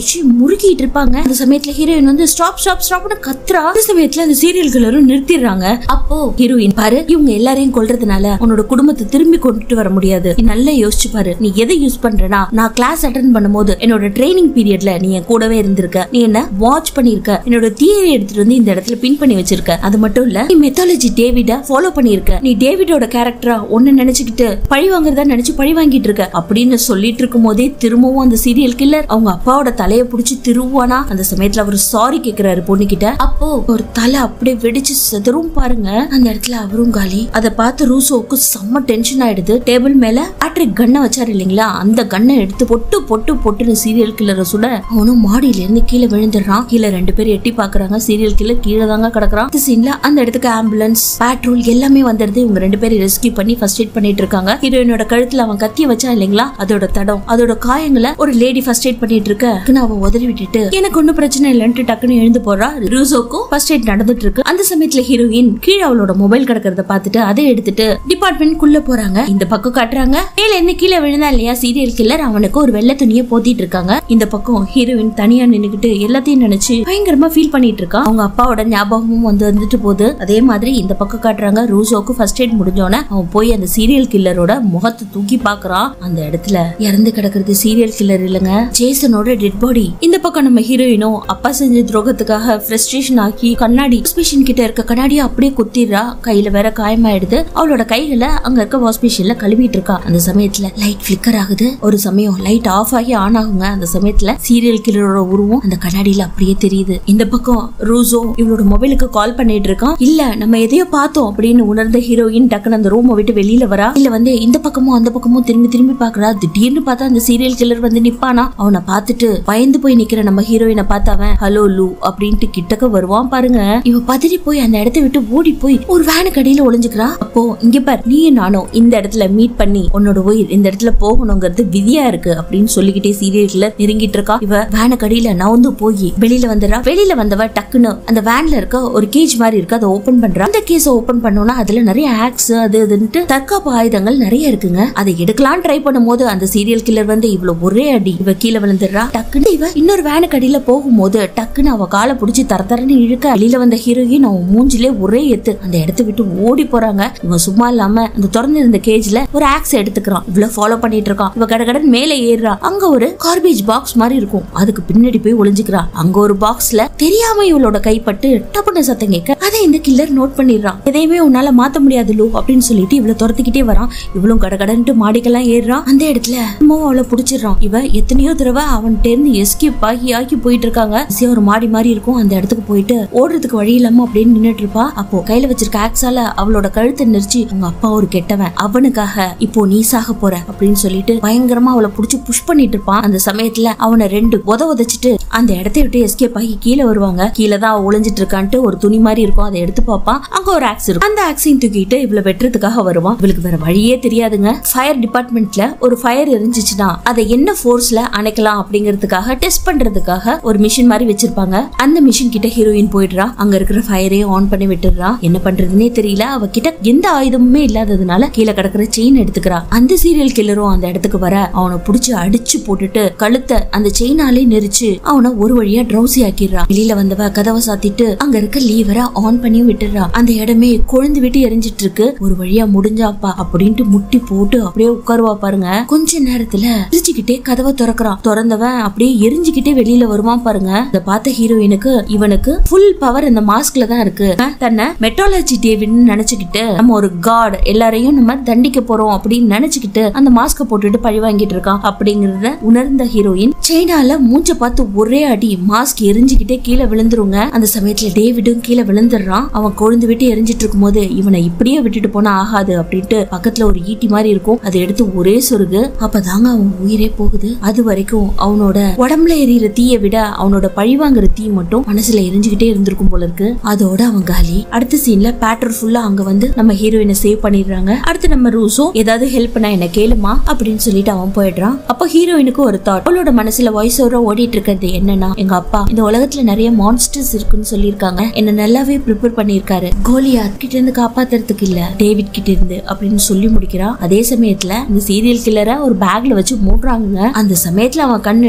புடிச்சு முறுக்கிட்டு இருப்பாங்க அந்த சமயத்துல ஹீரோயின் வந்து ஸ்டாப் ஸ்டாப் ஸ்டாப்னு கத்துறா அந்த சமயத்துல அந்த சீரியல் கிளரும் நிறுத்திடுறாங்க அப்போ ஹீரோயின் பாரு இவங்க எல்லாரையும் கொல்றதுனால உன்னோட குடும்பத்தை திரும்பி கொண்டுட்டு வர முடியாது நீ நல்லா யோசிச்சு பாரு நீ எதை யூஸ் பண்றனா நான் கிளாஸ் அட்டன் பண்ணும்போது என்னோட ட்ரைனிங் பீரியட்ல நீ என் கூடவே இருந்திருக்க நீ என்ன வாட்ச் பண்ணிருக்க என்னோட தியரி எடுத்துட்டு வந்து இந்த இடத்துல பின் பண்ணி வச்சிருக்க அது மட்டும் இல்ல நீ மெத்தாலஜி டேவிட ஃபாலோ பண்ணிருக்க நீ டேவிடோட கேரக்டரா ஒன்னு நினைச்சுக்கிட்டு பழி வாங்குறதா நினைச்சு பழி வாங்கிட்டு இருக்க அப்படின்னு சொல்லிட்டு இருக்கும் போதே திரும்பவும் அந்த சீரியல் கில்லர் அவங்க அப்பாவோட தலைய புடிச்சு திருவானா அந்த சமயத்துல அவர் சாரி கேக்குறாரு பொண்ணுகிட்ட அப்போ ஒரு தலை அப்படியே வெடிச்சு செதறும் பாருங்க அந்த இடத்துல அவரும் காலி அதை பார்த்து ரூசோவுக்கு செம்ம டென்ஷன் ஆயிடுது டேபிள் மேல பேட்ரிக் கண்ணை வச்சாரு இல்லைங்களா அந்த கண்ணை எடுத்து பொட்டு பொட்டு பொட்டுன்னு சீரியல் கில்லரை சுட அவனும் மாடியில இருந்து கீழே விழுந்துடுறான் கீழே ரெண்டு பேரும் எட்டி பாக்குறாங்க சீரியல் கில்லர் கீழே தாங்க கிடக்குறான் இந்த சீன்ல அந்த இடத்துக்கு ஆம்புலன்ஸ் பேட்ரோல் எல்லாமே வந்துடுது இவங்க ரெண்டு பேரும் ரெஸ்கியூ பண்ணி ஃபர்ஸ்ட் எய்ட் பண்ணிட்டு இருக்காங்க ஹீரோயினோட கழுத்துல அவன் கத்திய வச்சா இல்லைங்களா அதோட தடம் அதோட காயங்களை ஒரு லேடி ஃபர்ஸ்ட் எய்ட் பண்ணிட்டு இருக்க டக்குன்னு அவ உதறி விட்டுட்டு எனக்கு ஒன்னும் பிரச்சனை இல்லைன்ட்டு டக்குன்னு எழுந்து போறா ரூசோக்கும் ஃபர்ஸ்ட் எய்ட் நடந்துட்டு இருக்கு அந்த சமயத்துல ஹீரோயின் கீழே அவளோட மொபைல் கிடக்கிறத பார்த்துட்டு அதை எடுத்துட்டு டிபார்ட்மெண்ட் குள்ள போறாங்க இந்த பக்கம் காட்டுறாங்க மேல என்ன கீழே விழுந்தா இல்லையா சீரியல் கில்லர் அவனுக்கு ஒரு வெள்ளை துணியை போத்திட்டு இருக்காங்க இந்த பக்கம் ஹீரோயின் தனியா நின்னுக்கிட்டு எல்லாத்தையும் நினைச்சு பயங்கரமா ஃபீல் பண்ணிட்டு இருக்கா அவங்க அப்பாவோட ஞாபகமும் வந்து வந்துட்டு போகுது அதே மாதிரி இந்த பக்கம் காட்டுறாங்க ரூசோக்கு ஃபர்ஸ்ட் எய்ட் முடிஞ்சோடனே அவன் போய் அந்த சீரியல் கில்லரோட முகத்தை தூக்கி பாக்குறான் அந்த இடத்துல இறந்து கிடக்குறது சீரியல் கில்லர் இல்லைங்க ஜேசனோட டெட் பாடி இந்த பக்கம் நம்ம ஹீரோயினும் அப்பா செஞ்ச துரோகத்துக்காக ஃப்ரஸ்ட்ரேஷன் ஆக்கி கண்ணாடி வாஷ்பேஷன் கிட்ட இருக்க கண்ணாடியை அப்படியே குத்திடுறா கையில வேற காயமாயிடுது அவளோட கைகளை அங்க இருக்க வாஷ்பேஷன்ல கழுவிட்டு இருக்கா அந்த சமயத்துல லைட் ஃபிளிக்கர் ஆகுது ஒரு சமயம் லைட் ஆஃப் ஆகி ஆன் ஆகுங்க அந்த சமயத்துல சீரியல் கில்லரோட உருவம் அந்த கண்ணாடியில அப்படியே தெரியுது இந்த பக்கம் ரூசோ இவளோட மொபைலுக்கு கால் பண்ணிட்டு இருக்கான் இல்ல நம்ம எதையோ பார்த்தோம் அப்படின்னு உணர்ந்த ஹீரோயின் டக்குன்னு அந்த ரூமை விட்டு வெளியில வரா இல்ல வந்து இந்த பக்கமும் அந்த பக்கமும் திரும்பி திரும்பி பாக்குறா திடீர்னு பார்த்தா அந்த சீரியல் கில்லர் வந்து நிப்பானா அவனை பார்த்துட்டு பயந்து போய் நிக்கிற நம்ம ஹீரோயினை பார்த்தவன் ஹலோ லூ அப்படின்ட்டு கிட்டக்க வருவான் பாருங்க இவ பதறி போய் அந்த இடத்த விட்டு ஓடி போய் ஒரு வேனுக்கு அடியில ஒளிஞ்சுக்கிறா அப்போ இங்க பார் நீயும் நானும் இந்த இடத்துல மீட் பண்ணி உன்னோட உயிர் இந்த இடத்துல போகணுங்கிறது விதியா இருக்கு அப்படின்னு சொல்லிக்கிட்டே சீரியல் கில்லர் நெருங்கிட்டு இருக்கா இவ வேனுக்கு அடியில நவுந்து போய் வெளியில வந்துடுறா வெளியில வந்தவ டக்குன்னு அந்த வேன்ல இருக்க ஒரு கேஜ் மாதிரி இருக்கு அதை ஓபன் பண்றா அந்த கேஸ ஓபன் பண்ணோம்னா அதுல நிறைய ஆக்ஸ் அது இதுன்ட்டு தற்காப்பு ஆயுதங்கள் நிறைய இருக்குங்க அதை எடுக்கலாம் ட்ரை பண்ணும்போது அந்த சீரியல் கில்லர் வந்து இவ்வளவு ஒரே அடி இவ கீழே விழுந்துடுறா டக்குன்னு இவ இன்னொரு வேனுக்கு அடியில போகும்போது டக்குன்னு அவ காலை புடிச்சு தர தரன்னு இழுக்க வெளியில வந்த ஹீரோயின் அவன் மூஞ்சிலே ஒரே எத்து அந்த இடத்த விட்டு ஓடி போறாங்க இவன் சும்மா இல்லாம அந்த திறந்து இருந்த கேஜ்ல ஒரு ஆக்ஸ் எடுத்துக்கிறான் இவ்வளவு ஃபாலோ பண்ணிட்டு இருக்கான் இவ கடகடன் மேலே ஏறுறா அங்க ஒரு கார்பேஜ் பாக்ஸ் மாதிரி இருக்கும் அதுக்கு பின்னாடி போய் ஒளிஞ்சுக்கிறா அங்க ஒரு பாக்ஸ்ல தெரியாம இவளோட கைப்பட்டு டப்புன்னு சத்தம் கேட்க அதை இந்த கில்லர் நோட் பண்ணிடுறான் எதையுமே உன்னால மாத்த முடியாது லூ அப்படின்னு சொல்லிட்டு இவளை துரத்திக்கிட்டே வரான் இவளும் கடகடன்ட்டு மாடிக்கெல்லாம் ஏறுறான் அந்த இடத்துல திரும்பவும் அவளை புடிச்சிடுறான் இவ எத்தனையோ தடவை அவன்கிட்ட இருந்து எஸ்கேப் ஆகி ஆக்கி போயிட்டு இருக்காங்க கடைசியா ஒரு மாடி மாதிரி இருக்கும் அந்த இடத்துக்கு போயிட்டு ஓடுறதுக்கு வழி இல்லாம அப்படின்னு நின்னுட்டு இருப்பா அப்போ கையில வச்சிருக்க ஆக்ஸால அவளோட கழுத்தை நெரிச்சு உங்க அப்பா ஒரு கெட்டவன் அவனுக்காக இப்போ நீ சாக போற அப்படின்னு சொல்லிட்டு பயங்கரமா அவளை புடிச்சு புஷ் பண்ணிட்டு இருப்பான் அந்த சமயத்துல அவனை ரெண்டு உத உதைச்சிட்டு அந்த இடத்த விட்டு எஸ்கேப் ஆகி கீழே வருவாங்க கீழே தான் அவ ஒளிஞ்சிட்டு இருக்கான்ட்டு ஒரு துணி மாதிரி இருக்கும் அதை எடுத்து பார்ப்பான் அங்க ஒரு ஆக்ஸ் இருக்கும் அந்த ஆக்ஸையும் தூக்கிட்டு இவளை வெட்டுறதுக்காக வருவான் இவளுக்கு வேற வழியே தெரியாதுங்க ஃபயர் டிபார்ட்மெண்ட்ல ஒரு ஃபயர் எரிஞ்சிச்சுன்னா அதை என்ன ஃபோர்ஸ்ல அணைக்கலாம் அப்படிங்கிறதுக்காக டெஸ்ட் பண்றதுக்காக ஒரு மிஷின் மாதிரி வச்சிருப்பாங்க அந்த மிஷின் கிட்ட ஹீரோயின் போயிடுறா அங்க இருக்கிற ஃபயரையும் ஆன் பண்ணி விட்டுடுறா என்ன பண்றதுன்னே தெரியல அவ கிட்ட எந்த ஆயுதமுமே இல்லாததுனால கீழே கிடக்குற செயின் எடுத்துக்கிறா அந்த சீரியல் கில்லரும் அந்த இடத்துக்கு வர அவனை புடிச்சு அடிச்சு போட்டுட்டு கழுத்தை அந்த செயினாலே நெரிச்சு அவனை ஒரு வழியா ட்ரௌசி ஆக்கிடுறா வெளியில வந்தவ கதவை சாத்திட்டு அங்க இருக்க லீவரை ஆன் பண்ணி விட்டுடுறா அந்த இடமே கொழுந்து விட்டு எரிஞ்சிட்டு இருக்கு ஒரு வழியா முடிஞ்சாப்பா அப்படின்ட்டு முட்டி போட்டு அப்படியே உட்காருவா பாருங்க கொஞ்ச நேரத்துல சிரிச்சுக்கிட்டே கதவை திறக்கிறான் திறந்தவன் அப்படியே எரிஞ்சுக்கிட்டே வெளியில வருவான் பாருங்க இத பார்த்த ஹீரோயினுக்கு இவனுக்கு ஃபுல் பவர் இந்த மாஸ்க்ல தான் இருக்கு அஹ், தன்னை மெட்டாலஜி டேவிட்னு நினைச்சுக்கிட்டு நம்ம ஒரு காட் எல்லாரையும் நம்ம தண்டிக்க போறோம் அப்படின்னு நினைச்சுக்கிட்டு அந்த மாஸ்க போட்டுட்டு பழி வாங்கிட்டு இருக்கான் அப்படிங்கறத உணர்ந்த ஹீரோயின் சைனால மூஞ்ச பார்த்து ஒரே அடி மாஸ்க் எரிஞ்சுக்கிட்டே கீழே விழுந்துருங்க அந்த சமயத்துல டேவிடும் கீழே விழுந்துடுறான் அவன் கொழுந்து விட்டு எரிஞ்சிட்டு இருக்கும்போது இவனை இப்படியே விட்டுட்டு போனா ஆகாது அப்படின்ட்டு பக்கத்துல ஒரு ஈட்டி மாதிரி இருக்கும் அதை எடுத்து ஒரே சொருகு அப்பதாங்க அவன் உயிரே போகுது அது வரைக்கும் அவனோட உடம்புல எரியிற தீயை விட அவனோட பழிவாங்குற தீ மட்டும் மனசுல எரிஞ்சுக்கிட்டே இருந்திருக்கும் போல இருக்கு அதோட அவன் காலி அடுத்த சீன்ல பேட்டர் ஃபுல்லா அங்க வந்து நம்ம ஹீரோயினை சேவ் பண்ணிடுறாங்க அடுத்து நம்ம ரூசோ ஏதாவது ஹெல்ப் பண்ணா என்ன கேளுமா அப்படின்னு சொல்லிட்டு அவன் போயிடுறான் அப்போ ஹீரோயினுக்கு ஒரு தாட் அவளோட மனசுல வாய்ஸ் ஓவரா ஓடிட்டு இருக்கிறது என்னன்னா எங்க அப்பா இந்த உலகத்துல நிறைய மான்ஸ்டர்ஸ் இருக்குன்னு சொல்லியிருக்காங்க என்ன நல்லாவே ப்ரிப்பேர் பண்ணியிருக்காரு கோலியாத் கிட்ட இருந்து காப்பாத்துறதுக்கு இல்ல டேவிட் கிட்ட இருந்து அப்படின்னு சொல்லி முடிக்கிறான் அதே சமயத்துல இந்த சீரியல் கில்லரை ஒரு பேக்ல வச்சு மூடுறாங்க அந்த சமயத்துல அவன் கண்ணு டபக்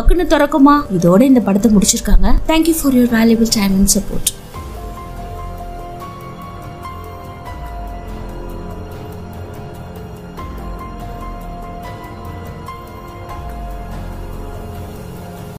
டபக்குன்னு திறக்குமா இதோட இந்த படத்தை முடிச்சிருக்காங்க thank you for your valuable time and support